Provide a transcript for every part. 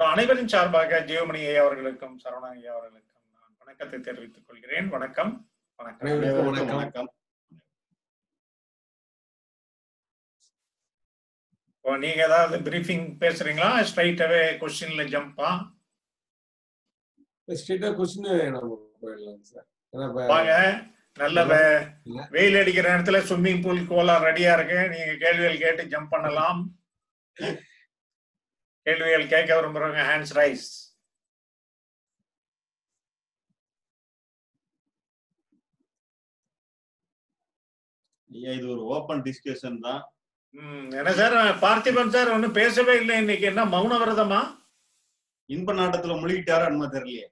அனைவரின் சார்பாக ஜெயமணி ஐயா அவர்களுக்கும் சரவணா ஐயா அவர்களுக்கும் நான் வணக்கத்தை தெரிவித்துக் கொள்கிறேன் வணக்கம் வணக்கம் அனைவருக்கும் வணக்கம் வணக்கம் வணக்கம் இப்போ நீங்க ஏதாவது பிரீஃபிங் பேசுறீங்களா ஸ்ட்ரைட்டாவே கொஸ்டின்ல ஜம்பா ஸ்ட்ரெயிட்டா கொஸ்டின் நம்ம போயிடலாம் சார் ஏன்னா இப்ப வாங்க நல்ல வெ- வெயில் அடிக்கிற நேரத்துல ஸ்விம்மிங் பூல் கோலாம் ரெடியா இருக்கு நீங்க கேள்விகள் கேட்டு ஜம்ப் பண்ணலாம் கேள்விகள் கேட்க விரும்புறவங்க ஹேண்ட்ஸ் ரைஸ் ஐயா இது ஒரு ஓபன் டிஸ்கஷன் தான் ம், என்ன சார் பார்த்திபன் சார் ஒன்னும் பேசவே இல்லை இன்னைக்கு என்ன மௌன விரதமா இன்ப நாட்டத்துல முழுகிட்டாரா என்னமோ தெரியலையே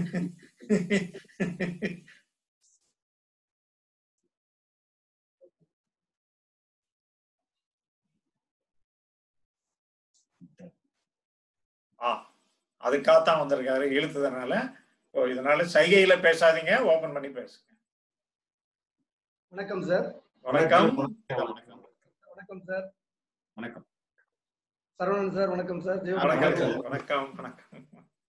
ஆ அதுக்காகத்தான் வந்திருக்காரு இழுத்ததுனால ஓ இதனால சைகையில பேசாதீங்க ஓபன் பண்ணி பேசுங்க வணக்கம் சார் வணக்கம் வணக்கம் வணக்கம் சார் வணக்கம் சரவணன் சார் வணக்கம் சார் ஜெய வணக்கம் வணக்கம். வணக்கம் வணக்கம்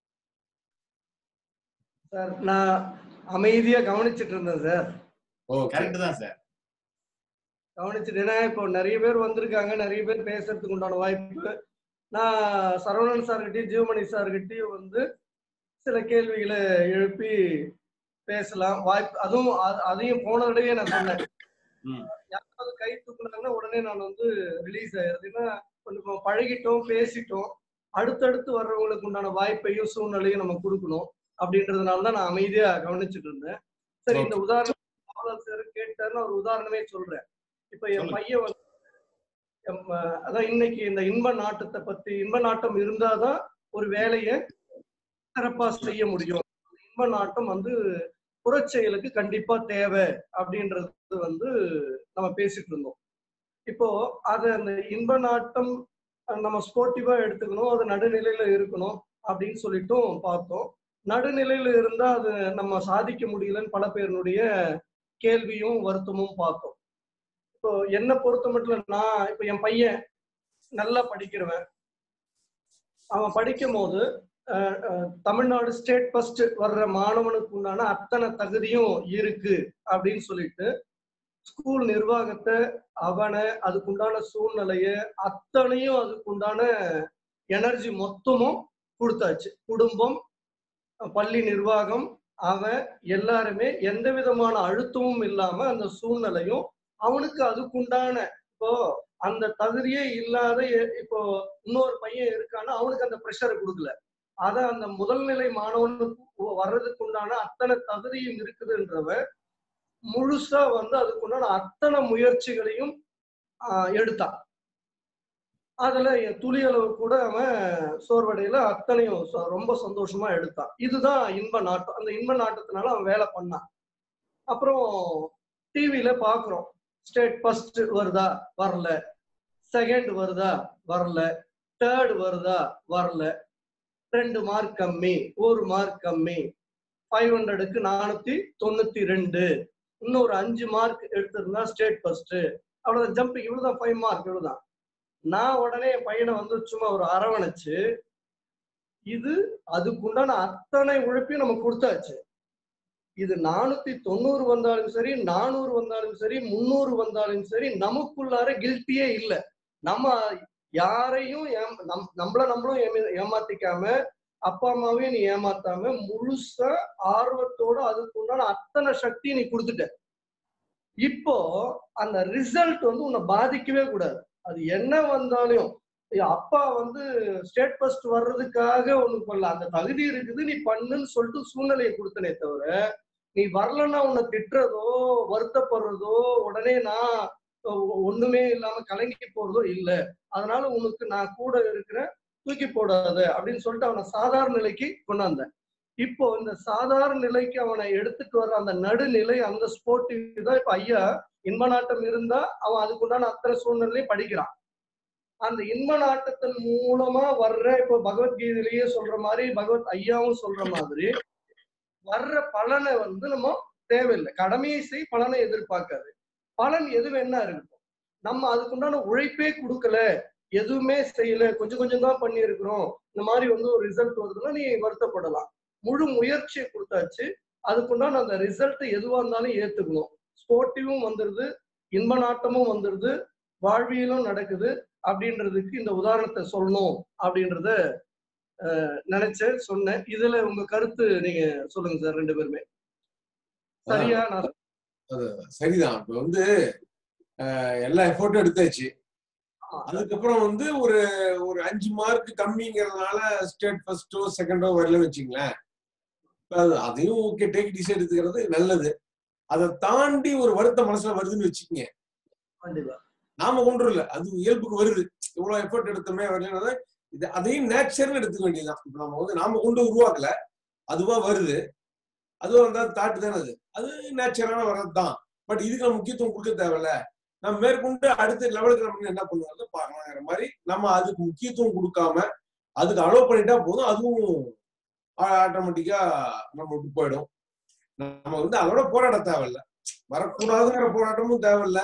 சார் நான் அமைதியா கவனிச்சிட்டு இருந்தேன் சார் ஓகே கரெக்ட் தான் சார் கவனிச்சுட்டு ஏன்னா இப்போ நிறைய பேர் வந்திருக்காங்க நிறைய பேர் பேசுறதுக்கு உண்டான வாய்ப்பு நான் சரவணன் சார்கிட்டயும் ஜீவமணி சார்கிட்டயும் வந்து சில கேள்விகளை எழுப்பி பேசலாம் வாய்ப்பு அதுவும் அ- அதையும் போன தடவையே நான் சொன்னேன் ம். யாராவது கை தூக்குனாங்கன்னா உடனே நான் வந்து ரிலீஸ் ஆயிருது ஏன்னா கொஞ்சம் பழகிட்டோம் பேசிட்டோம் அடுத்தடுத்து வர்றவங்களுக்கு உண்டான வாய்ப்பையும் சூழ்நிலையும் நம்ம கொடுக்கணும் அப்படின்றதுனால தான் நான் அமைதியா கவனிச்சுட்டு இருந்தேன் சரி இந்த உதாரணம் பாவலர் சார் கேட்டாருன்னு ஒரு உதாரணமே சொல்றேன் இப்ப என் சொல்லுங்க. பையன் வந்து எம், அஹ், அதான் இன்னைக்கு இந்த இன்ப நாட்டத்தை பத்தி இன்ப நாட்டம் இருந்தாதான் ஒரு வேலையை சிறப்பா செய்ய முடியும் இன்ப நாட்டம் வந்து புறச்செயலுக்கு கண்டிப்பா தேவை அப்படின்றது வந்து நம்ம பேசிட்டு இருந்தோம் இப்போ அது அந்த இன்ப நாட்டம் அஹ், நம்ம ஸ்போர்ட்டிவா எடுத்துக்கணும் அது நடுநிலையில இருக்கணும் அப்படின்னு சொல்லிட்டும் பார்த்தோம் நடுநிலையில இருந்தா அது நம்ம சாதிக்க முடியலன்னு பல பேருடைய கேள்வியும் வருத்தமும் பார்த்தோம் இப்போ என்னை பொறுத்த மட்டும் நான் இப்போ என் பையன் நல்லா படிக்கிறவன் அவன் படிக்கும் போது அஹ், அஹ், தமிழ்நாடு ஸ்டேட் ஃபர்ஸ்ட் வர்ற மாணவனுக்கு உண்டான அத்தனை தகுதியும் இருக்கு அப்படின்னு சொல்லிட்டு ஸ்கூல் நிர்வாகத்தை அவனை அதுக்குண்டான சூழ்நிலைய அத்தனையும் அதுக்குண்டான எனர்ஜி மொத்தமும் கொடுத்தாச்சு குடும்பம் பள்ளி நிர்வாகம் அவன் எல்லாருமே எந்த விதமான அழுத்தமும் இல்லாம அந்த சூழ்நிலையும் அவனுக்கு அதுக்குண்டான இப்போ அந்த தகுதியே இல்லாத எ- இப்போ இன்னொரு பையன் இருக்கான்னா அவனுக்கு அந்த ப்ரெஷரை கொடுக்கல அத அந்த முதல்நிலை மாணவனுக்கு வர்றதுக்கு உண்டான அத்தனை தகுதியும் இருக்குதுன்றவன் முழுசா வந்து அதுக்குண்டான அத்தனை முயற்சிகளையும் ஆஹ், எடுத்தான் அதுல என் துளி அளவு கூட அவன் சோர்வடையில அத்தனையும் ச- ரொம்ப சந்தோஷமா எடுத்தான் இதுதான் இன்ப நாட்டம் அந்த இன்ப நாட்டத்தினால அவன் வேலை பண்ணான் அப்புறம் டிவியில பாக்குறோம் ஸ்டேட் ஃபர்ஸ்ட் வருதா வரல செகண்ட் வருதா வரல தேர்ட் வருதா வரல ரெண்டு மார்க் கம்மி ஒரு மார்க் கம்மி ஃபைவ் ஹண்ட்ரடுக்கு நானூத்தி தொண்ணூத்தி ரெண்டு இன்னொரு அஞ்சு மார்க் எடுத்திருந்தா ஸ்டேட் ஃபர்ஸ்ட் அவ்வளவுதான் ஜம்பிங் இவ்வளவுதான் ஃபைவ் மார்க் இவ்வளவுதான் நான் உடனே என் பையனை வந்து சும்மா ஒரு அரவணைச்சு இது அதுக்குண்டான அத்தனை உழைப்பையும் நம்ம கொடுத்தாச்சு இது நானூத்தி தொண்ணூறு வந்தாலும் சரி நானூறு வந்தாலும் சரி முந்நூறு வந்தாலும் சரி நமக்குள்ளார கில்ட்டியே இல்லை நம்ம யாரையும் ஏம்- நம் நம்மள நம்மளும் ஏமா- ஏமாத்திக்காம அப்பா அம்மாவையும் நீ ஏமாத்தாம முழுசா ஆர்வத்தோட அதுக்கு உண்டான அத்தனை சக்தி நீ கொடுத்துட்ட இப்போ அந்த ரிசல்ட் வந்து உன்னை பாதிக்கவே கூடாது அது என்ன வந்தாலும் ஐயோ, அப்பா வந்து ஸ்டேட் ஃபர்ஸ்ட் வர்றதுக்காக ஒண்ணு பண்ணல அந்த தகுதி இருக்குது நீ பண்ணுன்னு சொல்லிட்டு சூழ்நிலையை கொடுத்தனே தவிர நீ வரலன்னா உன்னை திட்டுறதோ வருத்தப்படுறதோ உடனே நான் ஒ- ஒண்ணுமே இல்லாம கலங்கி போறதோ இல்ல அதனால உனக்கு நான் கூட இருக்கிறேன் தூக்கி போடாத அப்படின்னு சொல்லிட்டு அவனை சாதாரண நிலைக்கு கொண்டாந்தேன் இப்போ இந்த சாதாரண நிலைக்கு அவனை எடுத்துட்டு வர அந்த நடுநிலை அந்த ஸ்போர்ட்டிவ் தான் இப்ப ஐயா இன்ப நாட்டம் இருந்தா அவன் அதுக்குண்டான அத்தனை சூழ்நிலையும் படிக்கிறான் அந்த இன்ப நாட்டத்தின் மூலமா வர்ற இப்போ பகவத்கீதையிலேயே சொல்ற மாதிரி பகவத் ஐயாவும் சொல்ற மாதிரி வர்ற பலனை வந்து நம்ம தேவையில்லை கடமையை செய் பலனை எதிர்பார்க்காது பலன் எது வேணா இருக்கட்டும் நம்ம அதுக்குண்டான உழைப்பே கொடுக்கல எதுவுமே செய்யல கொஞ்சம் கொஞ்சம் தான் பண்ணியிருக்கிறோம் இந்த மாதிரி வந்து ஒரு ரிசல்ட் வருதுன்னா நீ வருத்தப்படலாம் முழு முயற்சியை கொடுத்தாச்சு அதுக்குண்டான அந்த ரிசல்ட் எதுவா இருந்தாலும் ஏத்துக்கணும் ஸ்போர்ட்டிவும் வந்துருது இன்ப நாட்டமும் வந்துருது வாழ்வியலும் நடக்குது அப்படின்றதுக்கு இந்த உதாரணத்தை சொல்லணும் அப்படின்றத அஹ், நினைச்சேன் சொன்னேன் இதுல உங்க கருத்து நீங்க சொல்லுங்க சார் ரெண்டு பேருமே சரியா நான் சரிதான் இப்ப வந்து அஹ், எல்லா எஃபோர்ட்டும் எடுத்தாச்சு அதுக்கப்புறம் வந்து ஒரு ஒரு அஞ்சு மார்க் கம்மிங்கிறதுனால ஸ்டேட் ஃபர்ஸ்டோ செகண்டோ வரலன்னு வச்சுங்களேன் இப்ப அது- அதையும் ஓகே டேக் டிசைட் எடுத்துக்கிறது நல்லது அதை தாண்டி ஒரு வருத்தம் மனசுல வருதுன்னு வச்சுக்கோங்க கண்டிப்பா நாம கொண்டு வரல அது இயல்புக்கு வருது இவ்வளவு எஃபர்ட் எடுத்தோமே வரலன்னா இது அதையும் நேச்சர்னு எடுத்துக்க வேண்டியதுதான் இப்ப நம்ம வந்து நாம கொண்டு உருவாக்கல அதுவா வருது அதுவா வந்தா தாட்டு தானே அது அது நேச்சுரலான வர்றது தான் பட் இதுக்கு நம்ம முக்கியத்துவம் கொடுக்க தேவையில்ல நம்ம மேற்கொண்டு அடுத்த லெவலுக்கு நம்ம என்ன பண்ணுவாங்க பார்க்கலாங்கிற மாதிரி நம்ம அதுக்கு முக்கியத்துவம் கொடுக்காம அதுக்கு அலோவ் பண்ணிட்டா போதும் அதுவும் ஆட்டோமேட்டிக்கா நம்ம விட்டு போயிடும் நம்ம வந்து அதோட போராட தேவையில்ல வரக்கூடாதுங்கிற போராட்டமும் தேவையில்ல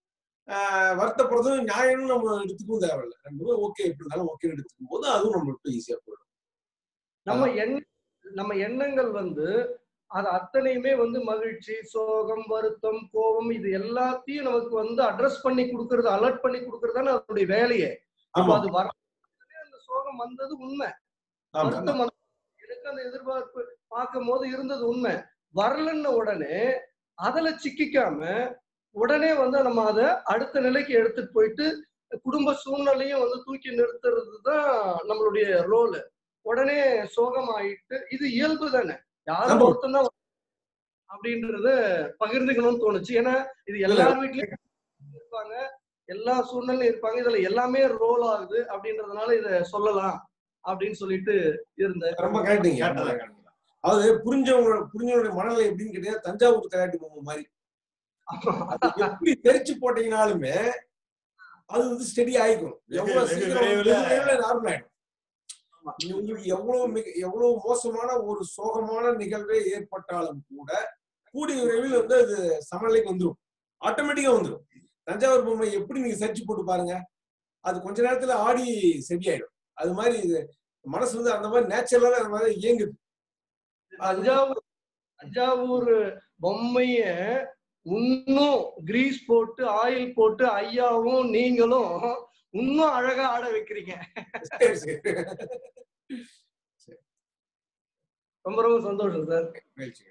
ஆஹ் வருத்தப்படுறதும் நியாயம்னு நம்ம எடுத்துக்கவும் தேவையில்ல ரெண்டுமே ஓகே எப்படி இருந்தாலும் ஓகே எடுத்துக்கும் போது அதுவும் நம்மளுக்கு ஈஸியா போயிடும் நம்ம எண்ண நம்ம எண்ணங்கள் வந்து அது அத்தனையுமே வந்து மகிழ்ச்சி சோகம் வருத்தம் கோபம் இது எல்லாத்தையும் நமக்கு வந்து அட்ரஸ் பண்ணி கொடுக்கறது அலர்ட் பண்ணி கொடுக்கறது தானே அதனுடைய வேலையே அப்ப ஆமா அது வர அந்த சோகம் வந்தது உண்மை ஆமா வருத்தம் வந்து எனக்கு அந்த எதிர்பார்ப்பு பார்க்கும் போது இருந்தது உண்மை வரலன்ன உடனே அதுல சிக்கிக்காம உடனே வந்து நம்ம அதை அடுத்த நிலைக்கு எடுத்துட்டு போயிட்டு குடும்ப சூழ்நிலையும் வந்து தூக்கி நிறுத்துறது தான் நம்மளுடைய ரோல் உடனே சோகமாயிட்டு இது இயல்பு தானே யாரும் ஆமா. ஒருத்தன் தான் அப்படின்றத பகிர்ந்துக்கணும்னு தோணுச்சு ஏன்னா இது எல்லார் வீட்லயும் இருப்பாங்க எல்லா சூழ்நிலையும் இருப்பாங்க இதுல எல்லாமே ரோல் ஆகுது அப்படின்றதுனால இத சொல்லலாம் அப்படின்னு சொல்லிட்டு இருந்தேன் ரொம்ப கரெக்டுங்க அதாவது புரிஞ்சவங்க புரிஞ்சவங்களுடைய மனநிலை எப்படின்னு கேட்டீங்கன்னா தஞ்சாவூர் தலையாட்டி பொம்மை மாதிரி அது எப்படி தெரிச்சு போட்டீங்கனாலுமே அது வந்து ஸ்டெடி ஆயிக்கும் எவ்வளவு வெகு சீக்கிரம் விரைவில் நார்மல் ஆயிடும் நீ உங்களுக்கு எவ்வளவு மிக எவ்வளவு மோசமான ஒரு சோகமான நிகழ்வே ஏற்பட்டாலும் கூட கூடிய விரைவில் வந்து அது சமநிலைக்கு வந்துடும் ஆட்டோமேட்டிக்கா வந்துடும் தஞ்சாவூர் பொம்மை எப்படி நீங்க சர்ச் போட்டு பாருங்க அது கொஞ்ச நேரத்துல ஆடி சரியாயிடும் அது மாதிரி இது மனசு வந்து அந்த மாதிரி நேச்சுரலாவே அந்த மாதிரி இயங்குது தஞ்சாவூர் தஞ்சாவூர் பொம்மைய இன்னும் கிரீஸ் போட்டு ஆயில் போட்டு ஐயாவும் நீங்களும் இன்னும் அழகா ஆட வைக்கிறீங்க சரி, சரி. ரொம்ப ரொம்ப சந்தோஷம் சார் மகிழ்ச்சி.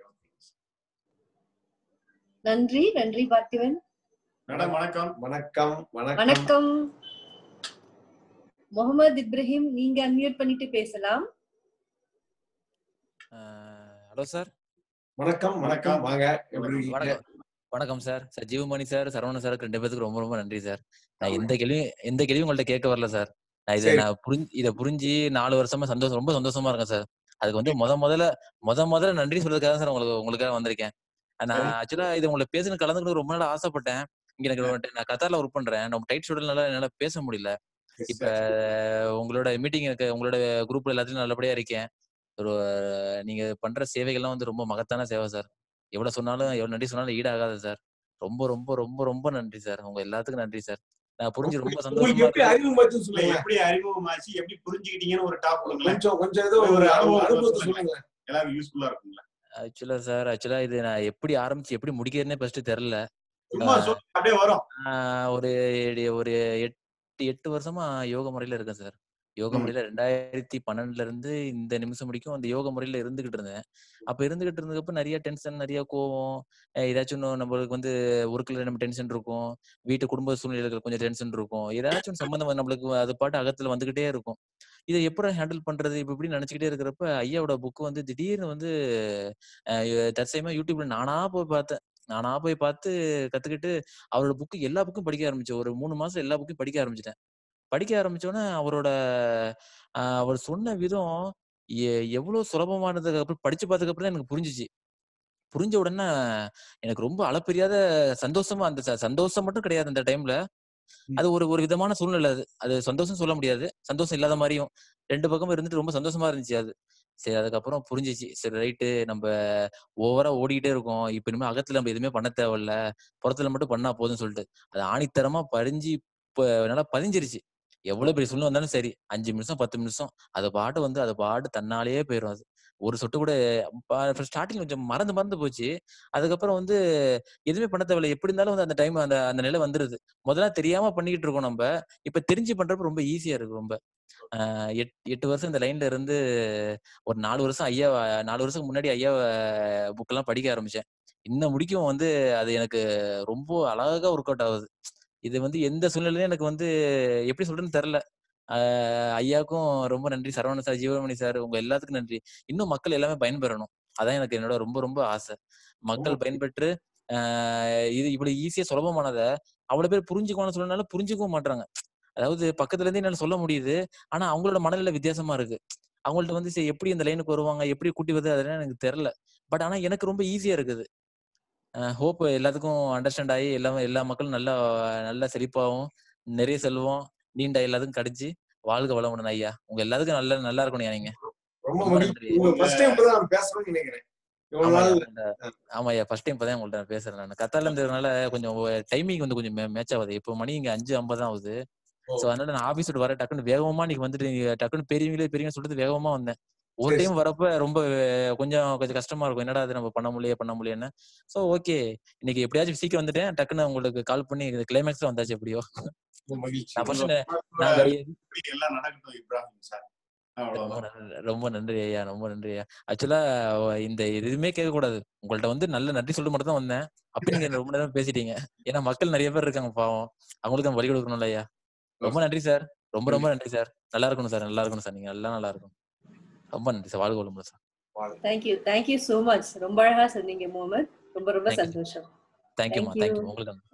நன்றி நன்றி பார்த்திபன் மேடம் வணக்கம் வணக்கம் வணக்கம் வணக்கம் முகமது இப்ராஹிம் நீங்க அன்மியூட் பண்ணிட்டு பேசலாம் ஹலோ சார் வணக்கம் வணக்கம் வாங்க எப்படி இருக்கீங்க வணக்கம் வணக்கம் sir sir Jeevamani sir Saravanan sir ரெண்டு பேத்துக்கு ரொம்ப ரொம்ப நன்றி சார் நான் எந்த கேள்வியும் எந்த கேள்வியும் உங்கள்ட்ட கேட்க வரல சார் நான் இதை சரி. நான் புரிஞ்சு இதை புரிஞ்சு நாலு வருஷமா சந்தோஷம் ரொம்ப சந்தோஷமா இருக்கேன் சார் அதுக்கு வந்து முத முதல்ல முத முதல்ல நன்றி சொல்றதுக்காக தான் சார் உங்களுக்கு உங்களுக்காக வந்திருக்கேன் நான் ஆக்சுவலா இது உங்களை பேசுன்னு கலந்துக்கிட்டு ரொம்ப நாள் ஆசைப்பட்டேன் இங்க எனக்கு ஒரு- நான் கத்தார்ல ஒர்க் பண்றேன் நம்ம டைட் ஸ்டூடெண்ட்னால என்னால பேச முடியல இப்ப உங்களோட மீட்டிங் எனக்கு உங்களோட குரூப்ல எல்லாத்துலயும் நல்லபடியா இருக்கேன் ஒரு நீங்க பண்ற சேவைகள்லாம் வந்து ரொம்ப மகத்தான சேவை சார் எவ்வளவு சொன்னாலும் எவ்வளவு நன்றி சொன்னாலும் ஈடாகாது சார் ரொம்ப ரொம்ப ரொம்ப ரொம்ப நன்றி சார் உங்க எல்லாத்துக்கும் நன்றி சார் நான் புரிஞ்சு ரொம்ப உங்களுக்கு சந்தோஷமா எப்படி இருக்கு அறிமுகமாச்சுன்னு இல்ல, சொல்லுங்க எப்படி அறிமுகமாச்சு எப்படி புரிஞ்சுக்கிட்டீங்கன்னு ஒரு டாப் கொடுங்களேன் கொஞ்சம் கொஞ்சம் ஏதோ ஒரு ஒரு அனுபவம் அனுபவத்தை சொல்லுங்க. சொல்லுங்க எல்லாரும் யூஸ்ஃபுல்லா இருக்குங்களா ஆக்சுவலா சார் ஆக்சுவலா இது நான் எப்படி ஆரம்பிச்சு எப்படி முடிக்கிறதுனே ஃபர்ஸ்ட் தெரியல சும்மா சொல்லி அப்படியே வரும் நான் ஒரு எ- ஒரு எட்டு எட்டு வருஷமா யோக முறையில இருக்கேன் சார் யோக ம். முறையில ரெண்டாயிரத்தி பன்னெண்டுல இருந்து இந்த நிமிஷம் முடிக்கும் அந்த யோக முறையில இருந்துகிட்டு இருந்தேன் அப்ப இருந்துகிட்டு இருந்தப்ப நிறைய டென்ஷன் நிறைய கோவம் அஹ் ஏதாச்சும் ஒண்ணு நம்மளுக்கு வந்து ஒர்க்ல நம்ம டென்ஷன் இருக்கும் வீட்டு குடும்ப சூழ்நிலைகள் கொஞ்சம் டென்ஷன் இருக்கும் ஏதாச்சும் ஒண்ணு சம்பந்தம் நம்மளுக்கு அது பாட்டு அகத்துல வந்துகிட்டே இருக்கும் இதை எப்படி ஹேண்டில் பண்றது இப்ப இப்படி நினைச்சுக்கிட்டே இருக்கிறப்ப ஐயாவோட புக் வந்து திடீர்னு வந்து அஹ் தற்சயமா யூடியூப்ல நானா போய் பார்த்தேன் நானா போய் பார்த்து கத்துக்கிட்டு அவரோட புக்கு எல்லா புக்கும் படிக்க ஆரம்பிச்சேன் ஒரு மூணு மாசம் எல்லா புக்கும் படிக்க ஆரம்பிச்சிட்டேன் படிக்க ஆரம்பிச்சோன்னே அவரோட ஆஹ் அவர் சொன்ன விதம் எ- எவ்வளவு சுலபமானதுக்கு அப்புறம் படிச்சு பார்த்ததுக்கு அப்புறம் தான் எனக்கு புரிஞ்சுச்சு புரிஞ்ச உடனே எனக்கு ரொம்ப அளப்பெரியாத சந்தோஷமா அந்த ச- சந்தோஷம் மட்டும் கிடையாது அந்த டைம்ல அது ஒரு ஒரு விதமான சூழ்நிலை அது அது சந்தோஷம் சொல்ல முடியாது சந்தோஷம் இல்லாத மாதிரியும் ரெண்டு பக்கமும் இருந்துட்டு ரொம்ப சந்தோஷமா இருந்துச்சு அது சரி அதுக்கப்புறம் புரிஞ்சிச்சு சரி ரைட்டு நம்ம ஓவரா ஓடிக்கிட்டே இருக்கோம் இப்ப இனிமே அகத்துல நம்ம எதுவுமே பண்ண தேவையில்ல புறத்துல மட்டும் பண்ணா போதும்னு சொல்லிட்டு அது ஆணித்தரமா பதிஞ்சு இப்ப நல்லா பதிஞ்சிருச்சு எவ்வளவு பெரிய சூழ்நிலை வந்தாலும் சரி அஞ்சு நிமிஷம் பத்து நிமிஷம் அது பாட்டு வந்து அது பாட்டு தன்னாலேயே போயிடும் அது ஒரு சொட்டு கூட ஸ்டார்டிங் கொஞ்சம் மறந்து மறந்து போச்சு அதுக்கப்புறம் வந்து எதுவுமே பண்ண தேவையில்ல எப்படி இருந்தாலும் வந்து அந்த டைம் அந்த அந்த நிலை வந்துருது முதல்ல தெரியாம பண்ணிக்கிட்டு இருக்கோம் நம்ம இப்ப தெரிஞ்சு பண்றப்ப ரொம்ப ஈஸியா இருக்கு ரொம்ப ஆஹ் எட் எட்டு வருஷம் இந்த லைன்ல இருந்து ஒரு நாலு வருஷம் ஐயா நாலு வருஷம் முன்னாடி ஐயா புக்கெல்லாம் படிக்க ஆரம்பிச்சேன் இன்ன முடிக்கும் வந்து அது எனக்கு ரொம்ப அழகா ஒர்க் அவுட் ஆகுது இது வந்து எந்த சூழ்நிலையும் எனக்கு வந்து எப்படி சொல்றேன்னு தெரியல ஆஹ் ஐயாவுக்கும் ரொம்ப நன்றி சரவணன் சார் ஜீவமணி சார் உங்க எல்லாத்துக்கும் நன்றி இன்னும் மக்கள் எல்லாமே பயன்பெறணும் அதான் எனக்கு என்னோட ரொம்ப ரொம்ப ஆசை மக்கள் பயன்பெற்று ஆஹ் இது இவ்வளவு ஈஸியா சுலபமானதை அவ்வளவு பேர் புரிஞ்சுக்கணும்னு சொன்னால புரிஞ்சுக்கவும் மாட்றாங்க அதாவது பக்கத்துல இருந்து என்னால சொல்ல முடியுது ஆனா அவங்களோட மனநிலை வித்தியாசமா இருக்கு அவங்கள்ட்ட வந்து சரி எப்படி இந்த லைனுக்கு வருவாங்க எப்படி கூட்டி வருது அதெல்லாம் எனக்கு தெரியல பட் ஆனா எனக்கு ரொம்ப ஈஸியா இருக்குது ஹோப் எல்லாத்துக்கும் அண்டர்ஸ்டாண்ட் ஆகி எல்லாமே எல்லா மக்களும் நல்லா நல்லா செழிப்பாகவும் நிறைய செல்வம் நீண்ட எல்லாத்துக்கும் கிடைச்சு வாழ்க வளமுடன் ஐயா உங்க எல்லாத்துக்கும் நல்லா நல்லா இருக்கணும் நீங்க ரொம்ப ரொம்ப மகிழ்ச்சி நன்றி. உங்க ஃபர்ஸ்ட் டைம் இப்பதான் நான் பேசணும்னு நினைக்கிறேன் இவ்வளவு ஆமா நாள் ஐயா, ஆமா ஐயா ஃபர்ஸ்ட் டைம் இப்பதான் உங்கள்ட்ட நான் பேசுறேன் நான் கத்தால இருந்ததுனால கொஞ்சம் டைமிங் வந்து கொஞ்சம் மேட்ச் ஆகுது இப்போ மணி இங்க அஞ்சு ஐம்பது தான் ஆகுது ஓ. சோ அதனால நான் ஆபீஸ் விட்டு வர டக்குன்னு வேகமா நீங்க வந்துட்டு நீங்க டக்குன்னு பெரியவங்களே பெரியவங்க சொல்லிட்டு வேகமா வந்தேன் ஒரு சரி, டைம் வரப்ப ரொம்ப அஹ், கொஞ்சம் கொஞ்சம் கஷ்டமா இருக்கும் என்னடா அது நம்ம பண்ண முடியல பண்ண முடியலன்னு சோ ஓகே இன்னைக்கு எப்படியாச்சும் சீக்கிரம் வந்துட்டேன் டக்குன்னு உங்களுக்கு கால் பண்ணி கிளைமேக்ஸ் வந்தாச்சு எப்படியோ ரொம்ப மகிழ்ச்சி நான் ஃபர்ஸ்ட் உங்க நான் வேற இப்படி எல்லாம் நடக்கட்டும் இப்ராஹிம் சார் ரொம்ப அவ்வளவுதான் நன்றி ரொம்ப நன்றி ஐயா ரொம்ப நன்றி ஐயா ஆக்சுவலா இந்த எதுவுமே கேட்க கூடாது உங்கள்ட்ட வந்து நல்ல நன்றி சொல்லிட்டு மட்டும் தான் வந்தேன் அப்ப நீங்க என்ன ரொம்ப நேரம் பேசிட்டீங்க ஏன்னா மக்கள் நிறைய பேர் இருக்காங்க பாவம் அவங்களுக்கு நம்ம வழி கொடுக்கணும்ல ஐயா ரொம்ப நன்றி சார் ரொம்ப ரொம்ப நன்றி சார் நல்லா இருக்கணும் சார் நல்லா இருக்கணும் சார் நீங்க எல்லாம் நல்லா இருக்கணும் ரொம்ப நன்றி சார் வாழ்க வளமுடன் sir thank you thank you so much ரொம்ப அழகா சொன்னீங்க முகமது ரொம்ப ரொம்ப Thank you. சந்தோஷம் தேங்க்யூமா Thank you. தேங்க்யூ உங்களுக்கு நன்றி.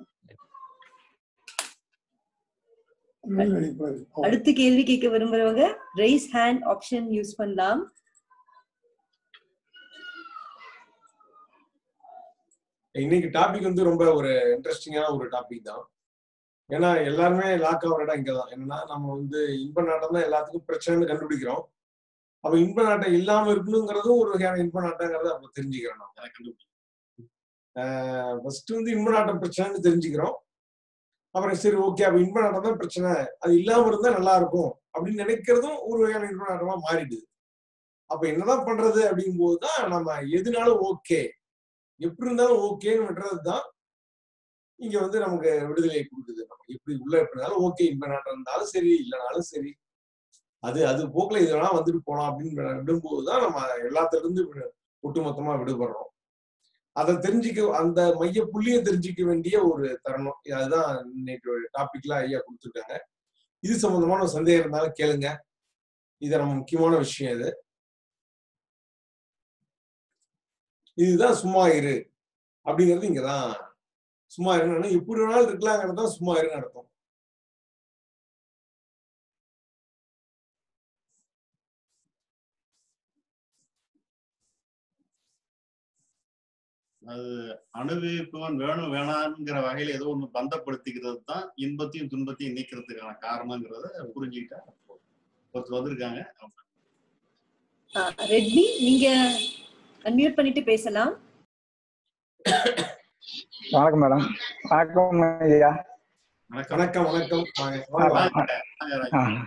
அடுத்த கேள்வி கேட்க விரும்புறவங்க ரைஸ் ஹேண்ட் ஆப்ஷன் யூஸ் பண்ணலாம் இன்னைக்கு டாபிக் வந்து ரொம்ப ஒரு இன்ட்ரெஸ்டிங்கான ஒரு டாபிக் தான் ஏன்னா எல்லாருமே லாக் ஆகிற இடம் இங்கதான் என்னன்னா நம்ம வந்து இன்ப நாட்டம் தான் எல்லாத்துக்கும் பிரச்சனைன்னு கண்டுபிடிக்கிறோம் அப்ப இன்ப நாட்டம் இல்லாம இருக்கணுங்கிறதும் ஒரு வகையான இன்ப நாட்டங்கிறத அப்ப தெரிஞ்சுக்கிறோம் நம்ம எனக்கு கண்டுபிடி ஃபர்ஸ்ட் வந்து இன்ப நாட்டம் பிரச்சனைன்னு தெரிஞ்சுக்கிறோம் அப்புறம் சரி ஓகே அப்ப இன்ப நாட்டம் தான் பிரச்சனை அது இல்லாம இருந்தா நல்லா இருக்கும் அப்படின்னு நினைக்கிறதும் ஒரு வகையான இன்ப நாட்டமா மாறிடுது அப்ப என்னதான் பண்றது அப்படிங்கும் போதுதான் நம்ம எதுனாலும் ஓகே எப்படி இருந்தாலும் ஓகேன்னு விடுறது தான் இங்க வந்து நமக்கு விடுதலை கொடுக்குது நம்ம எப்படி உள்ள எப்படினாலும் ஓகே இன்ப நாட்டம் இருந்தாலும் சரி இல்லைனாலும் சரி அது அது போக்குல இதெல்லாம் வந்துட்டு போலாம் அப்படின்னு விடும்போது தான் நம்ம எல்லாத்துல இருந்து விடு- ஒட்டுமொத்தமா விடுபடுறோம் அதை தெரிஞ்சுக்க அந்த மைய புள்ளியை தெரிஞ்சுக்க வேண்டிய ஒரு தருணம் இது அதுதான் இன்னைக்கு டாபிக்ல ஐயா கொடுத்துருக்காங்க இது சம்பந்தமான ஒரு சந்தேகம் இருந்தாலும் கேளுங்க இது நம்ம முக்கியமான விஷயம் இது இதுதான் சும்மா இரு அப்படிங்கிறது இங்கதான் சும்மா இருன்னு எப்படி வேணாலும் இருக்கலாங்கிறது தான் சும்மா இருன்னு அர்த்தம் அது அனுபவிப்பவன் வேணும் வேணாம்ங்கிற வகையில ஏதோ ஒண்ணு பந்தப்படுத்திக்கிறது தான் இன்பத்தையும் துன்பத்தையும் நீக்கிறதுக்கான காரணங்கிறத புரிஞ்சுக்கிட்டா ஒருத்தர் வந்திருக்காங்க ரெட்மி நீங்க அன்மியூட் பண்ணிட்டு பேசலாம் வணக்கம் மேடம் வணக்கம் ஐயா வணக்கம் வணக்கம் வணக்கம் வாங்க, வாங்க, வாங்க. வாங்க, வாங்க, ஆ. வாங்க.